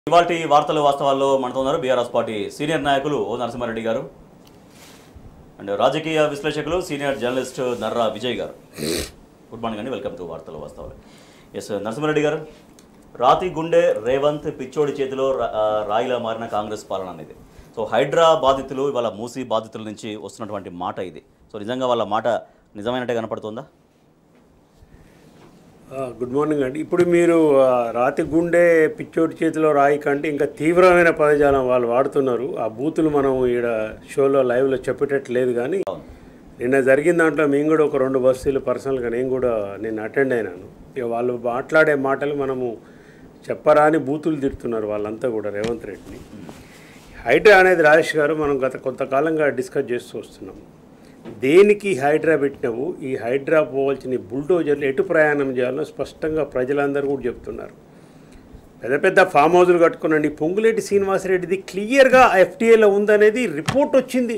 ఇవాటి వార్తలు వాస్తవాల్లో మనతో ఉన్నారు బీఆర్ఎస్ పార్టీ సీనియర్ నాయకులు ఓ నరసింహారెడ్డి గారు అండ్ రాజకీయ విశ్లేషకులు సీనియర్ జర్నలిస్ట్ నర్రా విజయ్ గారు గుడ్ మార్నింగ్ అండి వెల్కమ్ టు వార్తలు వాస్తవాలు ఎస్ నరసింహారెడ్డి గారు రాతి గుండె రేవంత్ పిచ్చోడి చేతిలో రా- ఆ, రాయిలా మారిన కాంగ్రెస్ పాలన అనేది సో హైడ్రా బాధితులు ఇవాళ మూసీ బాధితుల నుంచి వస్తున్నటువంటి మాట ఇది సో నిజంగా వాళ్ళ మాట నిజమైనట్టే కనపడుతుందా ఆ, గుడ్ మార్నింగ్ అండి ఇప్పుడు మీరు ఆ, రాతి గుండె పిచ్చోటి చేతిలో రాయి కంటే ఇంకా తీవ్రమైన పదజాలం వాళ్ళు వాడుతున్నారు ఆ బూతులు మనం ఈడ షోలో లైవ్లో చెప్పేటట్టు లేదు కానీ అవును నిన్న జరిగిన దాంట్లో మేము కూడా ఒక రెండు బస్సులు పర్సనల్గా నేను కూడా నేను అటెండ్ అయినాను ఇక వాళ్ళు మాట్లాడే మాటలు మనము చెప్పరాని బూతులు తిడుతున్నారు వాళ్ళంతా కూడా రేవంత్ రెడ్డిని హైడ్రా అనేది రాజేష్ గారు మనం గత కొంతకాలంగా డిస్కస్ చేస్తూ వస్తున్నాం దేనికి హైడ్రా పెట్టినావు ఈ హైడ్రా పోవాల్సిన ఈ బుల్డోజర్లు ఎటు ప్రయాణం చేయాలో స్పష్టంగా ప్రజలందరూ కూడా చెప్తున్నారు పెద్ద పెద్ద ఫామ్ హౌజులు కట్టుకునండి పొంగులేటి శ్రీనివాసరెడ్డిది క్లియర్గా ఎఫ్టీఏలో ఉందనేది రిపోర్ట్ వచ్చింది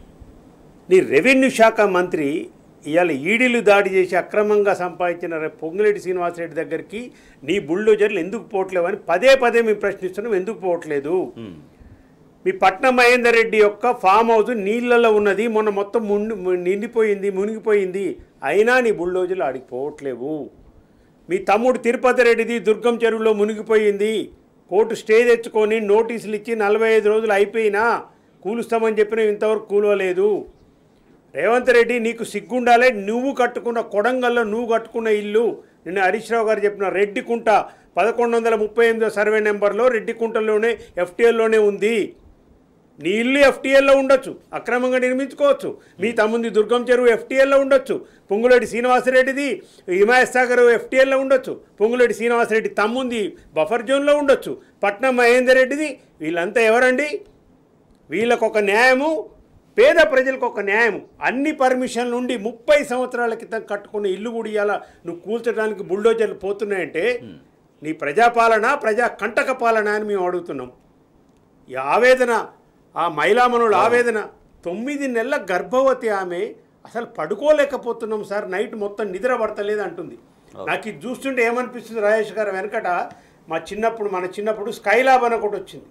నీ రెవెన్యూ శాఖ మంత్రి ఇవాళ ఈడీలు దాడి చేసి అక్రమంగా సంపాదించిన రే- పొంగులేటి శ్రీనివాసరెడ్డి దగ్గరికి నీ బుల్డోజర్లు ఎందుకు పోవట్లేవు అని పదే పదే మేము ప్రశ్నిస్తున్నాం ఎందుకు పోవట్లేదు మ్మ్. మీ పట్నం మహేందర్ రెడ్డి యొక్క ఫామ్ హౌస్ నీళ్ళలో ఉన్నది మొన్న మొత్తం ముని ము- నిండిపోయింది మునిగిపోయింది అయినా నీ బుల్డోజర్లు ఆడికి పోవట్లేవు మీ తమ్ముడు తిరుపతి రెడ్డిది దుర్గం చెరువులో మునిగిపోయింది కోర్టు స్టే తెచ్చుకొని నోటీసులు ఇచ్చి నలభై ఐదు రోజులు అయిపోయినా కూలుస్తామని చెప్పిన ఇంతవరకు కూలవలేదు రేవంత్ రెడ్డి నీకు సిగ్గుండాలే నువ్వు కట్టుకున్న కొడంగల్లో నువ్వు కట్టుకున్న ఇల్లు నిన్న హరీష్ రావు గారు చెప్పిన రెడ్డికుంట పదకొండు వందల ముప్పై ఎనిమిదో సర్వే నెంబర్లో రెడ్డికుంటలోనే ఎఫ్టీఎల్లోనే ఉంది నీ ఇల్లు ఎఫ్టీఎల్లో ఉండొచ్చు అక్రమంగా నిర్మించుకోవచ్చు మీ తమ్ముంది దుర్గం చెరువు ఎఫ్టీఎల్లో ఉండొచ్చు పొంగులేటి శ్రీనివాసరెడ్డిది హిమాయత్ సాగర్ ఎఫ్టీఎల్లో ఉండొచ్చు పొంగులేటి శ్రీనివాసరెడ్డి తమ్ముంది బఫర్ జోన్లో ఉండొచ్చు పట్నం మహేందర్ రెడ్డిది వీళ్ళంతా ఎవరండి వీళ్ళకు ఒక న్యాయము పేద ప్రజలకు ఒక న్యాయం అన్ని పర్మిషన్లు ఉండి ముప్పై సంవత్సరాల క్రితం కట్టుకున్న ఇల్లు కూడా ఇవాళ నువ్వు కూల్చడానికి బుల్డోజర్లు పోతున్నాయంటే నీ ప్రజాపాలన ప్రజా కంటక పాలన అని మేము అడుగుతున్నాం ఈ ఆవేదన ఆ మహిళామనుల ఆవేదన తొమ్మిది నెలల గర్భవతి ఆమె అసలు పడుకోలేకపోతున్నాం సార్ నైట్ మొత్తం నిద్ర పడతలేదు అంటుంది నాకు ఇది చూస్తుంటే ఏమనిపిస్తుంది రాజేష్ గారు వెనకట మా చిన్నప్పుడు మన చిన్నప్పుడు స్కైలాబ్ అని ఒకటి వచ్చింది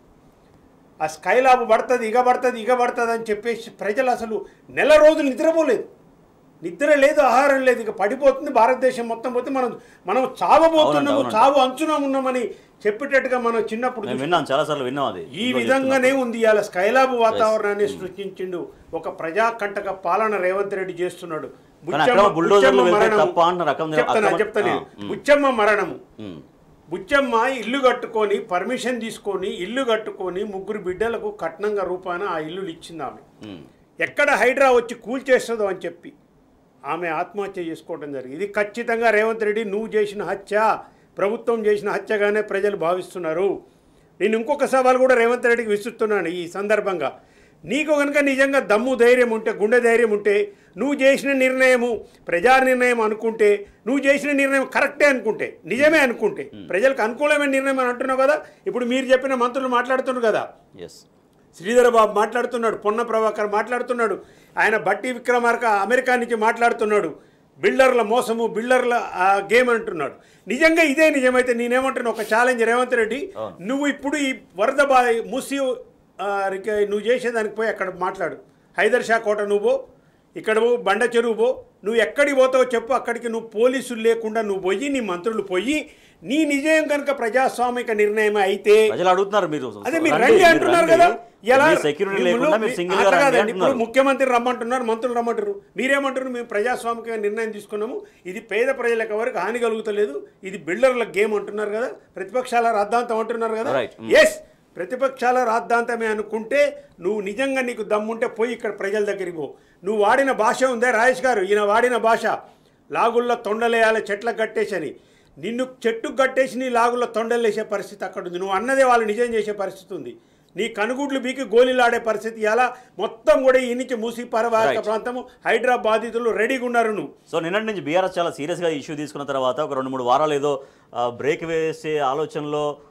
ఆ స్కైలాబ్ పడుతుంది ఇగ పడుతుంది ఇగ పడుతుంది అని చెప్పేసి ప్రజలు అసలు నెల రోజులు నిద్రపోలేదు నిద్ర లేదు ఆహారం లేదు ఇక పడిపోతుంది భారతదేశం మొత్తం పోతే మనం మనం చావబోతున్నాము అవునండి, చావు అంచున ఉన్నామని చెప్పేటట్టుగా మనం చిన్నప్పుడు మేము విన్నాం చాలాసార్లు విన్నాం అది ఈ విధంగానే ఉంది ఇవాళ స్కైలాబ్ వాతావరణాన్ని సృష్టించిండు ఒక ప్రజాకంటక పాలన రేవంత్ రెడ్డి చేస్తున్నాడు కానీ అక్రమ బుచ్చమ్మ- బుల్డోజర్లు బుచ్చమ్మ వెళ్తే మరణము. తప్ప అంటున్నారు, అక్రమ- చెప్తాను అక్రమ- చెప్తాను ఆ, ఉమ్. బుచ్చమ్మ మరణము మ్మ్. బుచ్చమ్మ ఇల్లు కట్టుకొని పర్మిషన్ తీసుకొని ఇల్లు కట్టుకొని ముగ్గురు బిడ్డలకు కట్నంగా రూపాన ఆ ఇల్లులు ఇచ్చింది ఆమె మ్మ్. ఎక్కడ హైడ్రా వచ్చి కూల్చేస్తుందో అని చెప్పి ఆమె ఆత్మహత్య చేసుకోవడం జరిగింది ఇది ఖచ్చితంగా రేవంత్ రెడ్డి నువ్వు చేసిన హత్య ప్రభుత్వం చేసిన హత్యగానే ప్రజలు భావిస్తున్నారు నేను ఇంకొక సవాల్ కూడా రేవంత్ రెడ్డికి విసురుతున్నాను ఈ సందర్భంగా నీకు కనుక నిజంగా దమ్ము ధైర్యం ఉంటే గుండె ధైర్యం ఉంటే నువ్వు చేసిన నిర్ణయము ప్రజా నిర్ణయం అనుకుంటే నువ్వు చేసిన నిర్ణయం కరెక్టే అనుకుంటే నిజమే అనుకుంటే ప్రజలకు అనుకూలమైన నిర్ణయం అని అంటున్నావు కదా ఇప్పుడు మీరు చెప్పిన మంత్రులు మాట్లాడుతున్నారు కదా ఎస్ శ్రీధర్ బాబు మాట్లాడుతున్నాడు పొన్న ప్రభాకర్ మాట్లాడుతున్నాడు ఆయన బట్టి విక్రమార్క అమెరికా నుంచి మాట్లాడుతున్నాడు బిల్డర్ల మోసము బిల్డర్ల ఆ, గేమ్ అంటున్నాడు నిజంగా ఇదే నిజమైతే నేనేమంటున్నా ఒక ఛాలెంజ్ రేవంత్ రెడ్డి అవును. నువ్వు ఇప్పుడు ఈ వరద బా మూసి ఆ, రిక- నువ్వు చేసేదానికి పోయి అక్కడ మాట్లాడు హైదర్ షా కోట నువ్వు పో, ఇక్కడ పో బండ చెరువు పో నువ్వు ఎక్కడికి పోతావో చెప్పు అక్కడికి నువ్వు పోలీసులు లేకుండా నువ్వు పోయి నీ మంత్రులు పోయి నీ నిజం కనుక ప్రజాస్వామిక నిర్ణయం అయితే ప్రజలు అడుగుతున్నారు మీరు అదే మీరు రండి, రండి మీరు అంటున్నారు రండి. కదా ఎలా మీ సెక్యూరిటీ లేకుండా మీరు సింగిల్ గా అట్లా రండి కాదండి. ఇప్పుడు అంటున్నారు ముఖ్యమంత్రి రమ్మంటున్నారు మంత్రులు రమ్మంటారు మీరేమంటారు మేము ప్రజాస్వామిక నిర్ణయం తీసుకున్నాము ఇది పేద ప్రజలకు ఎవరికి హాని కలుగుతలేదు ఇది బిల్డర్ల గేమ్ అంటున్నారు కదా ప్రతిపక్షాల రాద్ధాంతం అంటున్నారు కదా Right. ఎస్ ప్రతిపక్షాల రాద్ధాంతమే అనుకుంటే నువ్వు నిజంగా నీకు దమ్ముంటే పోయి ఇక్కడ ప్రజల దగ్గరికి పో నువ్వు వాడిన భాష ఉందే రాజేష్ గారు ఈయన వాడిన భాష లాగుల్లో తొండలేయాలి చెట్లకు కట్టేసని నిన్ను చెట్టుకు కట్టేసి నీ లాగుల్లో తొండలేసే పరిస్థితి అక్కడ ఉంది నువ్వు అన్నదే వాళ్ళు నిజం చేసే పరిస్థితి ఉంది నీ కనుగుడ్లు బీకి గోళీలాడే పరిస్థితి ఎలా మొత్తం కూడా ఈ నుంచి మూసి పరవాహక Right. ప్రాంతము హైడ్రా బాధితులు రెడీగా ఉన్నారు నువ్వు సో నిన్నటి నుంచి బీఆర్ఎస్ చాలా సీరియస్గా ఇష్యూ తీసుకున్న తర్వాత ఒక రెండు మూడు వారాలు ఏదో ఆ, బ్రేక్ వేసే ఆలోచనలో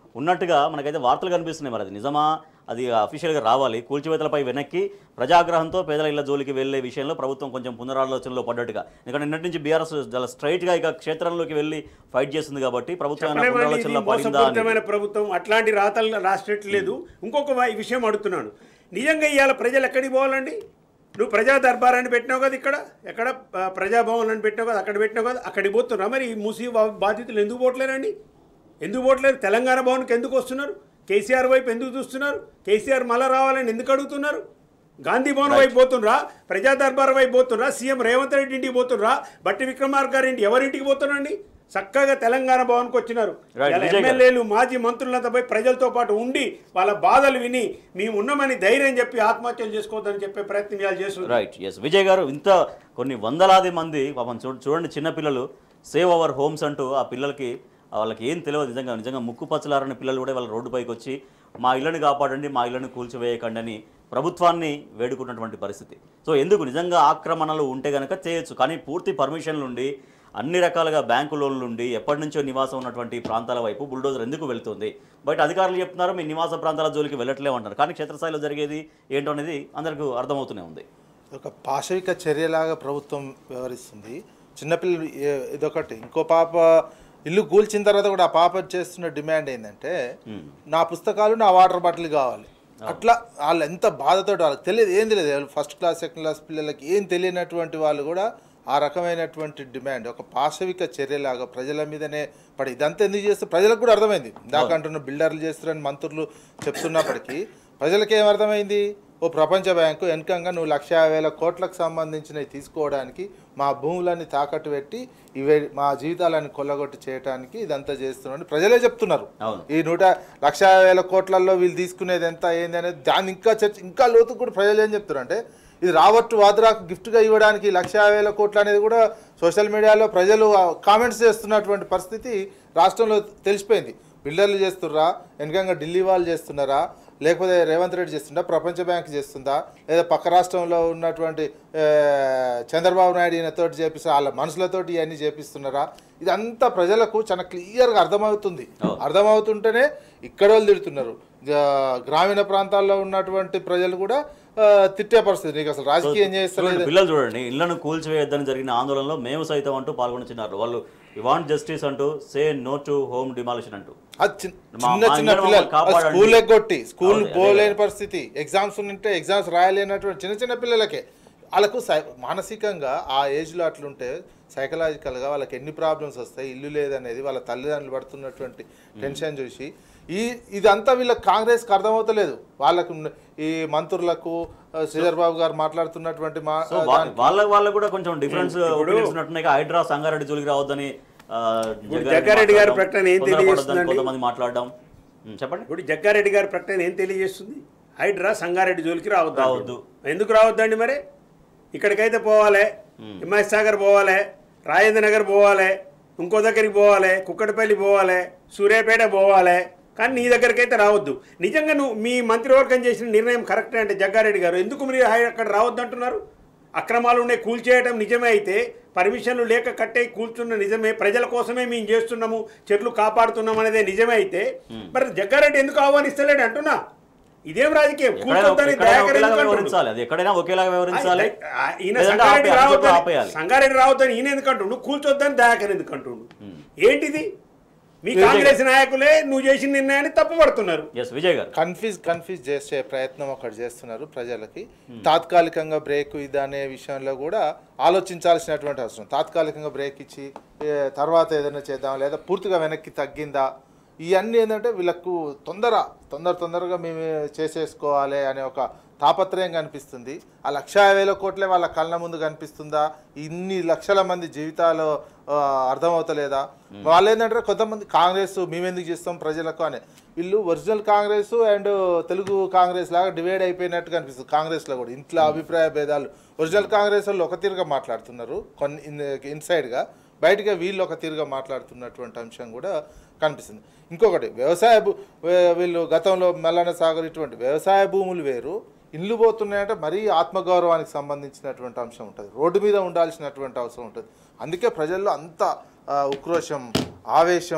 ఉన్నట్టుగా మనకైతే వార్తలు కనిపిస్తున్నాయి మరి అది నిజమా అది అఫీషియల్గా రావాలి కూల్చివేతలపై వెనక్కి ప్రజాగ్రహంతో పేదల ఇళ్ల జోలికి వెళ్లే విషయంలో ప్రభుత్వం కొంచెం పునరాలోచనలో పడ్డట్టుగా ఎందుకంటే నిన్నటి నుంచి బీఆర్ఎస్ చాలా స్ట్రైట్గా ఇక క్షేత్రంలోకి వెళ్ళి ఫైట్ చేస్తుంది కాబట్టి ప్రభుత్వం ఏమైనా చెప్పలేమండి, ఇది పునరాలోచనలో పడిందా అనేది. మోసపూరితమైన ప్రభుత్వం అట్లాంటి రాతలు రాసినట్లేదు ఇంకొక వా- విషయం అడుగుతున్నాను నిజంగా ఇవాళ ప్రజలు ఎక్కడికి పోవాలండి నువ్వు ప్రజా దర్బారాన్ని పెట్టినావు కదా ఇక్కడ ఎక్కడ ఆ, ప్రజాభవన్ అని పెట్టినావు కదా అక్కడ పెట్టినావు కదా అక్కడికి పోతున్నా మరి ఈ మూసి బా- బాధితులు ఎందుకు పోవట్లేరండి ఎందుకు పోవట్లేదు తెలంగాణ భవన్కి ఎందుకు వస్తున్నారు కేసీఆర్ వైపు ఎందుకు చూస్తున్నారు కేసీఆర్ మళ్ళా రావాలని ఎందుకు అడుగుతున్నారు గాంధీ భవన్ వైపు పోతుండ్రా ప్రజా దర్బార్ వైపు పోతుండ్రా సీఎం రేవంత్ రెడ్డి ఇంటికి పోతుండ్రా బట్టి విక్రమార్క గారి ఇంటి ఎవరింటికి పోతున్నారండి చక్కగా తెలంగాణ భవన్కి వచ్చినారు Right, ఇలా విజయ్ గారు. ఎమ్మెల్యేలు మాజీ మంత్రులంతా పోయి ప్రజలతో పాటు ఉండి వాళ్ళ బాధలు విని మేము ఉన్నామని ధైర్యం చెప్పి ఆత్మహత్యలు చేసుకోవద్దని చెప్పే ప్రయత్నం ఇవాళ చేస్తున్నారు రైట్ ఎస్ విజయ్ గారు ఇంత కొన్ని వందలాది మంది పాపం చూడ చూడండి చిన్న పిల్లలు సేవ్ అవర్ హోమ్స్ అంటూ ఆ పిల్లలకి వాళ్ళకి ఏం తెలియదు నిజంగా నిజంగా ముక్కు పచ్చలారని పిల్లలు కూడా వాళ్ళ రోడ్డుపైకి వచ్చి మా ఇళ్ళని కాపాడండి మా ఇళ్ళని కూల్చివేయకండి అని ప్రభుత్వాన్ని వేడుకున్నటువంటి పరిస్థితి సో ఎందుకు నిజంగా ఆక్రమణలు ఉంటే కనుక చేయొచ్చు కానీ పూర్తి పర్మిషన్లు ఉండి అన్ని రకాలుగా బ్యాంకు లోన్లు ఉండి ఎప్పటి నుంచో నివాసం ఉన్నటువంటి ప్రాంతాల వైపు బుల్డోజర్ ఎందుకు వెళ్తుంది బయట అధికారులు చెప్తున్నారు మీ నివాస ప్రాంతాల జోలికి వెళ్ళట్లేమంటారు కానీ క్షేత్రస్థాయిలో జరిగేది ఏంటో అనేది అందరికీ అర్థమవుతూనే ఉంది ఒక పాశవిక చర్యలాగా ప్రభుత్వం వ్యవహరిస్తుంది చిన్నపిల్లలు ఏ- ఇదొకటి ఇంకో పాప ఇల్లు కూల్చిన తర్వాత కూడా ఆ పాప చేస్తున్న డిమాండ్ ఏంటంటే నా పుస్తకాలు నా వాటర్ బాటిల్ కావాలి అట్లా వాళ్ళు ఎంత బాధతో వాళ్ళకి తెలియదు ఏం తెలియదు ఫస్ట్ క్లాస్ సెకండ్ క్లాస్ పిల్లలకి ఏం తెలియనటువంటి వాళ్ళు కూడా ఆ రకమైనటువంటి డిమాండ్ ఒక పాశవిక చర్యలాగా ప్రజల మీదనే పడి ఇదంతా ఎందుకు చేస్తే ప్రజలకు కూడా అర్థమైంది ఇందాక అంటున్న బిల్డర్లు చేస్తారని మంత్రులు చెప్తున్నప్పటికీ ప్రజలకు ఏం అర్థమైంది ఓ ప్రపంచ బ్యాంకు వెనకంగా నువ్వు లక్ష యాభై వేల కోట్లకు సంబంధించినవి తీసుకోవడానికి మా భూములన్నీ తాకట్టు పెట్టి ఇవే మా జీవితాలను కొల్లగొట్టి చేయడానికి ఇదంతా చేస్తున్నారని ప్రజలే చెప్తున్నారు అవును. ఈ నూట లక్ష యాభై వేల కోట్లలో వీళ్ళు తీసుకునేది ఎంత ఏంది అనేది దాన్ని ఇంకా చర్చ ఇంకా లోతు కూడా ప్రజలు ఏం చెప్తున్నారు అంటే ఇది రావట్టు వాద్రాకు గిఫ్ట్గా ఇవ్వడానికి లక్ష యాభై వేల కోట్లు అనేది కూడా సోషల్ మీడియాలో ప్రజలు కామెంట్స్ చేస్తున్నటువంటి పరిస్థితి రాష్ట్రంలో తెలిసిపోయింది బిల్డర్లు చేస్తుర్రా వెనకంగా ఢిల్లీ వాళ్ళు చేస్తున్నారా లేకపోతే రేవంత్ రెడ్డి చేస్తుందా ప్రపంచ బ్యాంక్ చేస్తుందా లేదా పక్క రాష్ట్రంలో ఉన్నటువంటి ఆ, చంద్రబాబు నాయుడు ఈయనతోటి చేపిస్తారు వాళ్ళ మనుషులతోటి ఇవన్నీ చేపిస్తున్నారా ఇదంతా ప్రజలకు చాలా క్లియర్గా అర్థమవుతుంది అర్థమవుతుంటేనే ఇక్కడ వాళ్ళు తిడుతున్నారు జా- గ్రామీణ ప్రాంతాల్లో ఉన్నటువంటి ప్రజలు కూడా ఆ, తిట్టే పరిస్థితి నీకు అసలు రాజకీయం చూడండి చేస్తలేదు పిల్లలు చూడండి ఇళ్లను కూల్చివేయొద్దని జరిగిన ఆందోళనలో మేము సైతం అంటూ పాల్గొనిచున్నారు వాళ్ళు వాంట్ జస్టిస్ అంటూ say no to home demolition అంటూ అది చిన్న మా- చిన్న మా చిన్న ఇంట్లో పిల్లలు కాపాడండి. స్కూల్ ఎగ్గొట్టి స్కూల్ అవును, అదే పోలేని కదా. పరిస్థితి ఎగ్జామ్స్ ఉంటే ఎగ్జామ్స్ రాయలేనటువంటి చిన్న చిన్న పిల్లలకే వాళ్ళకు సై మానసికంగా ఆ ఏజ్లో అట్లుంటే సైకలాజికల్గా వాళ్ళకి ఎన్ని ప్రాబ్లమ్స్ వస్తాయి ఇల్లు లేదనేది వాళ్ళ తల్లిదండ్రులు పడుతున్నటువంటి టెన్షన్ చూసి ఈ ఇదంతా వీళ్ళకి కాంగ్రెస్కి అర్థమవుతలేదు వాళ్ళకు ఉన్న- ఈ మంత్రులకు ఆ, శ్రీధర్ బాబు గారు మాట్లాడుతున్నటువంటి మా సో వా- వాళ్ళ వాళ్ళకు కూడా కొంచెం డిఫరెన్స్ ఒపీనియన్స్ ఉన్నట్టున్నాయి హైడ్రా సంగారెడ్డి జోలికి రావద్దని ఆ, జగ్గారెడ్డి జగ్గారెడ్డి గారి మాట్లాడడం, ప్రకటన ఏం తొందరపడొద్దని తెలియజేస్తుందండి? కొంతమంది మాట్లాడడం ఉం, చెప్పండి ఇప్పుడు జగ్గారెడ్డి గారి ప్రకటన ఏం తెలియజేస్తుంది హైడ్రా సంగారెడ్డి జోలికి రావద్దు రావద్దు. అంటున్నాడు. ఎందుకు రావద్దండి మరి ఇక్కడికైతే పోవాలి హిమాయత్ సాగర్ పోవాలి రాజేంద్ర నగర్ పోవాలి ఇంకో దగ్గరికి పోవాలి కుక్కడపల్లి పోవాలి సూర్యాపేట పోవాలి కానీ నీ దగ్గరికి అయితే రావద్దు నిజంగా నువ్వు మీ మంత్రివర్గం చేసిన నిర్ణయం కరెక్టే అంటే జగ్గారెడ్డి గారు ఎందుకు మీరు హై- అక్కడ రావద్దు అంటున్నారు అక్రమాలు ఉన్నాయి కూల్చేయడం నిజమే అయితే పర్మిషన్లు లేక కట్టే కూల్చున్న నిజమే ప్రజల కోసమే మేము చేస్తున్నాము చెట్లు కాపాడుతున్నాం అనేది నిజమే అయితే మరి జగ్గారెడ్డి ఎందుకు ఆహ్వానిస్తలేడు అంటున్నా ఇదేం రాజకీయం ఎక్కడైనా కూల్చొద్దని ఎక్కడైనా దయాకర్ ఒకేలాగా ఎందుకు అంటుండు? వివరించాలి అది ఎక్కడైనా ఒకేలాగా వివరించాలి ఆ, ఈయన లేదంటే సంగారెడ్డి ఆపేయాలి, అంతటితో రావద్దని ఆపేయాలి సంగారెడ్డి రావద్దని ఈయన ఎందుకు అంటుండు కూల్చొద్దని దయాకర్ ఎందుకు అంటుండు ఏంటిది మీ కాంగ్రెస్ నాయకులే నువ్వు చేసిన నిర్ణయాన్ని తప్పుపడుతున్నారు ఎస్ విజయ్ గారు కన్ఫ్యూజ్ కన్ఫ్యూజ్ చేసే ప్రయత్నం ఒకటి చేస్తున్నారు ప్రజలకి తాత్కాలికంగా బ్రేక్ ఇది అనే విషయంలో కూడా ఆలోచించాల్సినటువంటి అవసరం తాత్కాలికంగా బ్రేక్ ఇచ్చి ఏ, తర్వాత ఏదైనా చేద్దాం లేదా పూర్తిగా వెనక్కి తగ్గిందా ఇవన్నీ ఏంటంటే వీళ్ళకు తొందర తొందర తొందరగా మేము చేసేసుకోవాలి అనే ఒక తాపత్రయం కనిపిస్తుంది ఆ లక్ష యాభై వేల కోట్లే వాళ్ళ కళ్ళ ముందు కనిపిస్తుందా ఇన్ని లక్షల మంది జీవితాలు ఆ, అర్థమవుతలేదా వాళ్ళు ఏంటంటే కొంతమంది కాంగ్రెస్ మేమెందుకు చేస్తాం ప్రజలకు అని వీళ్ళు ఒరిజినల్ కాంగ్రెస్ అండ్ తెలుగు కాంగ్రెస్ లాగా డివైడ్ అయిపోయినట్టు కనిపిస్తుంది కాంగ్రెస్లో కూడా ఇంట్లో అభిప్రాయ భేదాలు ఒరిజినల్ కాంగ్రెస్ వాళ్ళు ఒక తీరుగా మాట్లాడుతున్నారు కొన్ని ఇన్సైడ్గా బయటగా వీళ్ళు ఒక తీరుగా మాట్లాడుతున్నటువంటి అంశం కూడా కనిపిస్తుంది ఇంకొకటి వ్యవసాయ భూ వే- వీళ్ళు గతంలో మల్లన్న సాగర్ ఇటువంటి వ్యవసాయ భూములు వేరు ఇల్లు పోతున్నాయంటే మరీ ఆత్మగౌరవానికి సంబంధించినటువంటి అంశం ఉంటుంది రోడ్డు మీద ఉండాల్సినటువంటి అవసరం ఉంటుంది అందుకే ప్రజల్లో అంత ఆ, ఉక్రోషం ఆవేశం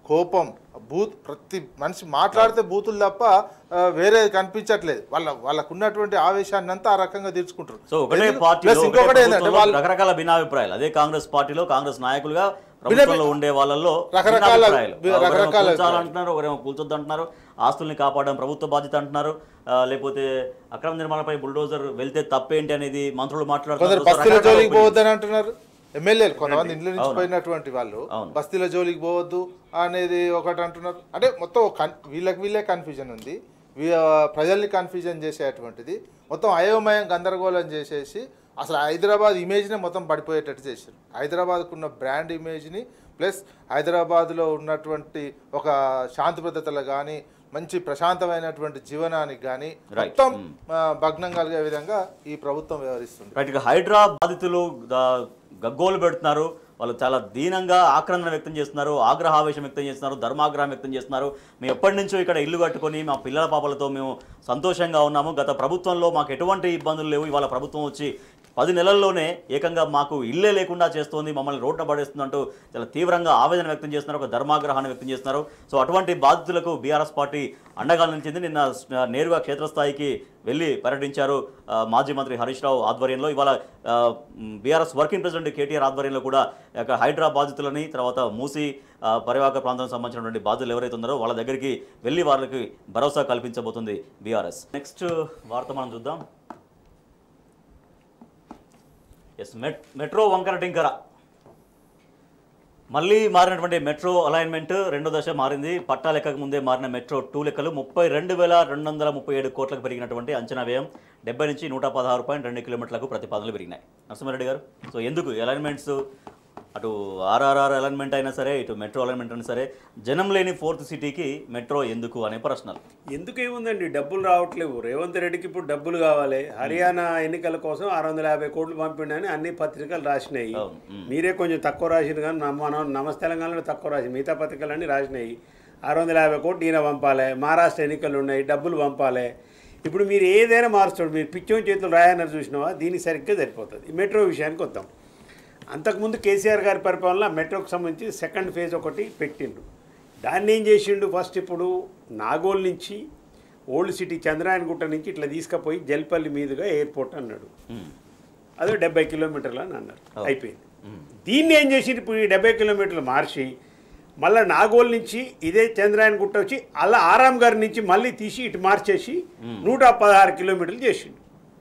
కోపం బూత్ ప్రతి మనిషి మాట్లాడితే బూతులు తప్ప ఆ, వేరే కనిపించట్లేదు వాళ్ళ వాళ్ళకు ఉన్నటువంటి ఆవేశాన్ని అంతా ఆ రకంగా తీర్చుకుంటారు సో ఒకటే ఎందుకు- పార్టీలో ప్లస్ ఒకటే ఇంకొకటి ఏంటంటే ప్రభుత్వంలో వాళ్ళు రకరకాల భిన్నాభిప్రాయాలు అదే కాంగ్రెస్ పార్టీలో కాంగ్రెస్ నాయకులుగా ప్రభుత్వంలో ఉండే వాళ్ళల్లో రకరకాల- భిన్నాభిప్రాయాలు. ఒకరేమో రకరకాల కూల్చాలంటున్నారు ఒకరేమో కూల్చొద్దు అంటున్నారు ఆస్తుల్ని కాపాడడం ప్రభుత్వ బాధ్యత అంటున్నారు ఆ, లేకపోతే అక్రమ నిర్మాణంపై బుల్డోజర్ వెళ్తే తప్పేంటి అనేది మంత్రులు కొందరు మాట్లాడుతున్నారు సో బస్తీల రకరకాల జోలికి opinions. పోవద్దని అంటున్నారు ఎమ్మెల్యేలు కొంతమంది ఇంట్లో నుంచి అవును. పోయినటువంటి వాళ్ళు అవును. బస్తీల జోలికి పోవద్దు అనేది ఒకటి అంటున్నారు అంటే మొత్తం ఒక కన్- వీళ్ళకి వీళ్ళే కన్ఫ్యూజన్ ఉంది వీ- ఆ, ప్రజల్ని కన్ఫ్యూజన్ చేసేటువంటిది మొత్తం అయోమయం గందరగోళం చేసేసి అసలు హైదరాబాద్ ఇమేజ్నే మొత్తం పడిపోయేటట్టు చేశారు హైదరాబాద్కు ఉన్న బ్రాండ్ ఇమేజ్ని ప్లస్ హైదరాబాద్లో ఉన్నటువంటి ఒక శాంతి భద్రతలు కానీ మంచి ప్రశాంతమైనటువంటి జీవనానికి కానీ Right. మొత్తం ఆ, భగ్నం కలిగే విధంగా ఈ ప్రభుత్వం వ్యవహరిస్తుంది రైట్ ఇక హైడ్రా బాధితులు ద- గగ్గోలు పెడుతున్నారు వాళ్ళు చాలా దీనంగా ఆక్రందన వ్యక్తం చేస్తున్నారు ఆగ్రహావేశం వ్యక్తం చేస్తున్నారు ధర్మాగ్రహం వ్యక్తం చేస్తున్నారు మేము ఎప్పటి నుంచో ఇక్కడ ఇల్లు కట్టుకొని మా పిల్లల పాపలతో మేము సంతోషంగా ఉన్నాము గత ప్రభుత్వంలో మాకు ఎటువంటి ఇబ్బందులు లేవు ఇవాళ ప్రభుత్వం వచ్చి పది నెలల్లోనే ఏకంగా మాకు ఇల్లే లేకుండా చేస్తోంది మమ్మల్ని రోడ్న పడేస్తుందంటూ చాలా తీవ్రంగా ఆవేదన వ్యక్తం చేస్తున్నారు ఒక ధర్మాగ్రహాన్ని వ్యక్తం చేస్తున్నారు సో అటువంటి బాధితులకు బీఆర్ఎస్ పార్టీ అండగా నిలిచింది నిన్న స్- నేరుగా క్షేత్రస్థాయికి వెళ్ళి పర్యటించారు ఆ, మాజీ మంత్రి హరీష్ రావు ఆధ్వర్యంలో ఇవాళ బీఆర్ఎస్ వర్కింగ్ ప్రెసిడెంట్ కేటీఆర్ ఆధ్వర్యంలో కూడా ఇక హైడ్రా బాధితులని తర్వాత మూసి ఆ, పరివాహక ప్రాంతానికి సంబంధించినటువంటి బాధితులు ఎవరైతే ఉన్నారో వాళ్ళ దగ్గరికి వెళ్ళి వాళ్ళకి భరోసా కల్పించబోతుంది బీఆర్ఎస్ నెక్స్ట్ వార్త మనం చూద్దాం ఎస్ మెట్ మెట్రో వంకర టింకర మళ్ళీ మారినటువంటి మెట్రో అలైన్మెంట్ రెండో దశ మారింది పట్టా లెక్కకు ముందే మారిన మెట్రో టూ లెక్కలు ముప్పై రెండు వేల రెండు వందల ముప్పై ఏడు కోట్లకు పెరిగినటువంటి అంచనా వ్యయం డెబ్బై నుంచి నూట పదహారు పాయింట్ రెండు కిలోమీటర్లకు ప్రతిపాదనలు పెరిగినాయి నరసింహారెడ్డి గారు సో ఎందుకు అలైన్మెంట్స్ అటు ఆర్ఆర్ఆర్ అలైన్మెంట్ అయినా సరే ఇటు మెట్రో అలైన్మెంట్ అయినా సరే జనం లేని ఫోర్త్ సిటీకి మెట్రో ఎందుకు అనే ప్రశ్నలు ఎందుకేముందండి డబ్బులు రావట్లేవు రేవంత్ రెడ్డికి ఇప్పుడు డబ్బులు కావాలి హర్యానా ఎన్నికల కోసం ఆరు వందల యాభై కోట్లు పంపిండని అన్ని పత్రికలు రాసినాయి అవును. మ్మ్. మీరే కొంచెం తక్కువ రాసిరు కానీ నమ్మ- మనం నమస్తే తెలంగాణలో తక్కువ రాసి మిగతా పత్రికలన్నీ రాసినాయి ఆరు వందల యాభై కోట్లు ఈయన పంపాలి మహారాష్ట్ర ఎన్నికలు ఉన్నాయి డబ్బులు పంపాలి ఇప్పుడు మీరు ఏదైనా మారుస్తాడు మీరు పిచ్చోని చేతులు రాయన్నారు చూసినావా దీనికి సరిగ్గా సరిపోతుంది ఈ మెట్రో విషయానికి వద్దాం అంతకుముందు కేసీఆర్ గారి పరిపాలన మెట్రోకి సంబంధించి సెకండ్ ఫేజ్ ఒకటి పెట్టిండు దాన్ని ఏం చేసిండు ఫస్ట్ ఇప్పుడు నాగోల్ నుంచి ఓల్డ్ సిటీ చంద్రాయనగుట్ట నుంచి ఇట్లా తీసుకుపోయి జల్పల్లి మీదుగా ఎయిర్పోర్ట్ అన్నాడు మ్మ్. అదే డెబ్బై కిలోమీటర్లు అని అన్నారు అవును. అయిపోయింది దీన్ని ఏం చేసి ఇప్పుడు ఈ డెబ్బై కిలోమీటర్లు మార్చి మళ్ళీ నాగోల్ నుంచి ఇదే చంద్రాయనగుట్ట వచ్చి అలా ఆరాం గారి నుంచి మళ్ళీ తీసి ఇటు మార్చేసి నూట పదహారు కిలోమీటర్లు చేసిండు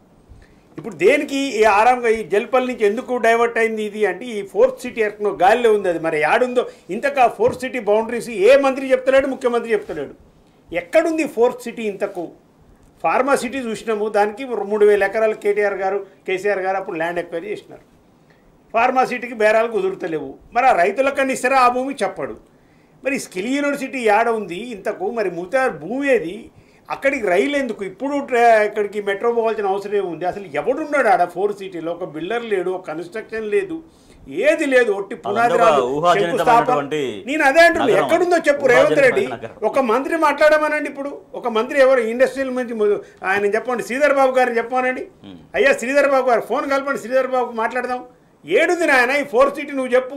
ఇప్పుడు దేనికి ఈ ఆరాంగా ఈ జల్పల్ నుంచి ఎందుకు డైవర్ట్ అయింది ఇది అంటే ఈ ఫోర్త్ సిటీ ఎక్కడో గాలిలో ఉంది అది మరి యాడుందో ఇంతకు ఆ ఫోర్త్ సిటీ బౌండరీస్ ఏ మంత్రి చెప్తలేడు ముఖ్యమంత్రి చెప్తలేడు ఎక్కడుంది ఫోర్త్ సిటీ ఇంతకు ఫార్మా సిటీ చూసినాము దానికి మూడు వేల ఎకరాలు కేటీఆర్ గారు కేసీఆర్ గారు అప్పుడు ల్యాండ్ ఎక్వైరీ చేసినారు ఫార్మా సిటీకి బేరాలు కుదురుతలేవు మరి ఆ రైతులకన్నా ఇస్తారా ఆ భూమి చెప్పడు మరి స్కిల్ యూనివర్సిటీ యాడ ఉంది ఇంతకు మరి మిగతా భూమి ఏది అక్కడికి రైలు ఎందుకు ఇప్పుడు ట్రా- ఇక్కడికి మెట్రో పోవాల్సిన అవసరం ఏముంది అసలు ఎవడున్నాడు ఆడ ఫోర్ సిటీలో ఒక బిల్డర్ లేడు ఒక కన్స్ట్రక్షన్ లేదు ఏది లేదు ఒట్టి పునాది అదొక రాళ్ళు, ఊహాజనితమైనటువంటి శంకుస్థాపన. నేను అదే అంటున్నా నగరం. ఎక్కడుందో చెప్పు రేవంత్ రెడ్డి ఊహాజనితమైన నగరం. ఒక మంత్రి మాట్లాడమనండి ఇప్పుడు ఒక మంత్రి ఎవరు ఇండస్ట్రియల్ మంత్రి ము- ఆయన చెప్పండి శ్రీధర్ బాబు గారిని చెప్పమనండి అయ్యా శ్రీధర్ బాబు గారు ఫోన్ కలపండి శ్రీధర్ బాబుకు మాట్లాడదాం ఏడుది నాయన ఈ ఫోర్ సిటీ నువ్వు చెప్పు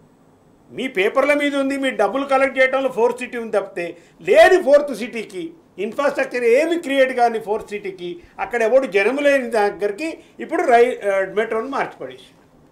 మీ పేపర్ల మీద ఉంది మీ డబ్బులు కలెక్ట్ చేయడంలో ఫోర్త్ సిటీ ఉంది తప్పితే లేని ఫోర్త్ సిటీకి ఇన్ఫ్రాస్ట్రక్చర్ ఏమి క్రియేట్ కాని ఫోర్త్ సిటీకి అక్కడ ఎవడు జనము లేని దగ్గరికి ఇప్పుడు రై ఆ, మెట్రోని మార్చి పడేసి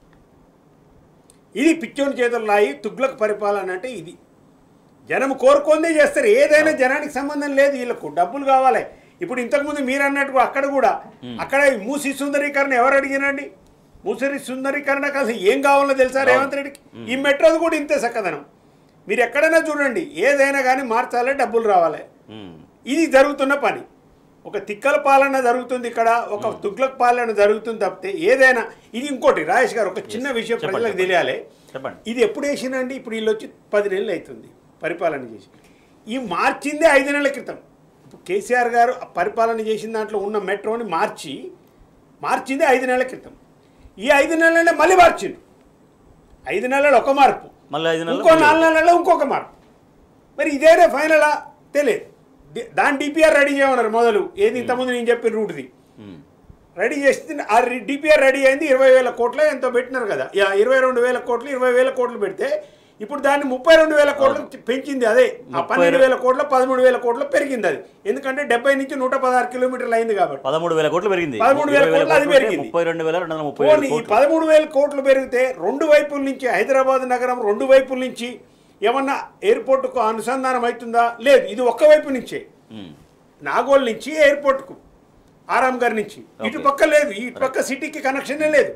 ఇది పిచ్చోని చేతులు రాయి తుగ్లక్ పరిపాలన అంటే ఇది జనం కోరుకుందే చేస్తారు ఏదైనా జనానికి సంబంధం లేదు వీళ్ళకు డబ్బులు కావాలి ఇప్పుడు ఇంతకుముందు మీరు అన్నట్టు అక్కడ కూడా అక్కడ ఈ మూసి సుందరీకరణ ఎవరు అడిగినండి మూసరి సుందరీకరణకు అసలు ఏం కావాలో తెలుసా రేవంత్ రెడ్డికి ఈ మెట్రోది కూడా ఇంతే చక్కదనం మీరు ఎక్కడైనా చూడండి ఏదైనా కానీ మార్చాలి డబ్బులు రావాలి మ్మ్. ఇది జరుగుతున్న పని ఒక తిక్కల పాలన జరుగుతుంది ఇక్కడ ఒక తుగ్లక్ పాలన జరుగుతుంది తప్పితే ఏదైనా ఇది ఇంకోటి రాజేష్ గారు ఒక చిన్న విషయం చెప్పండి, ప్రజలకు చెప్పండి. తెలియాలి చెప్పండి ఇది ఎప్పుడు వేసినండి ఇప్పుడు వీళ్ళు వచ్చి పది నెలలు అవుతుంది పరిపాలన చేసి ఈ మార్చిందే ఐదు నెలల క్రితం ఇప్పుడు కేసీఆర్ గారు ఆ పరిపాలన చేసిన దాంట్లో ఉన్న మెట్రోని మార్చి మార్చిందే ఐదు నెలల క్రితం ఈ ఐదు నెలలనే మళ్ళీ మార్చిండు ఐదు నెలలు ఒక మార్పు మళ్ళీ ఐదు నెలలు ఇంకో మళ్ళీ నాలుగు నెలల్లో ఇంకొక మార్పు మరి ఇదేనే ఫైనలా తెలియదు ది- దాని డిపిఆర్ రెడీ చేయమన్నారు మొదలు ఏది ఇంతకుముందు నేను చెప్పిన రూట్ది మ్మ్. రెడీ చేస్తే ఆ డిపిఆర్ రెడీ అయింది ఇరవై వేల కోట్ల ఎంతో పెట్టినారు కదా యా, ఇరవై రెండు వేల కోట్లు ఇరవై వేల కోట్లు పెడితే ఇప్పుడు దాన్ని ముప్పై రెండు వేల కోట్లు పెంచింది అదే ఆ ముప్పై పన్నెండు వేల కోట్ల పదమూడు వేల కోట్లు పెరిగింది అది ఎందుకంటే డెబ్బై నుంచి నూట పదహారు కిలోమీటర్లు అయింది కాబట్టి పదమూడు వేల కోట్లు పెరిగింది పదమూడు వేల ఇరవై కోట్లు అది కోట్లు ఉంటే పెరిగింది. ముప్పై రెండు వేల రెండు వందల ముప్పై పోనీ ఏడు ఈ కోట్లు పదమూడు వేల కోట్లు పెరిగితే రెండు వైపుల నుంచి హైదరాబాద్ నగరం రెండు వైపుల నుంచి ఏమన్నా ఎయిర్పోర్ట్కు అనుసంధానం అవుతుందా లేదు ఇది ఒక్క వైపు నుంచే ఉమ్. నాగోల్ నుంచి ఎయిర్పోర్ట్కు ఆరాం గారి నుంచి ఇటు పక్క లేదు ఇటు పక్క సిటీకి కనెక్షనే లేదు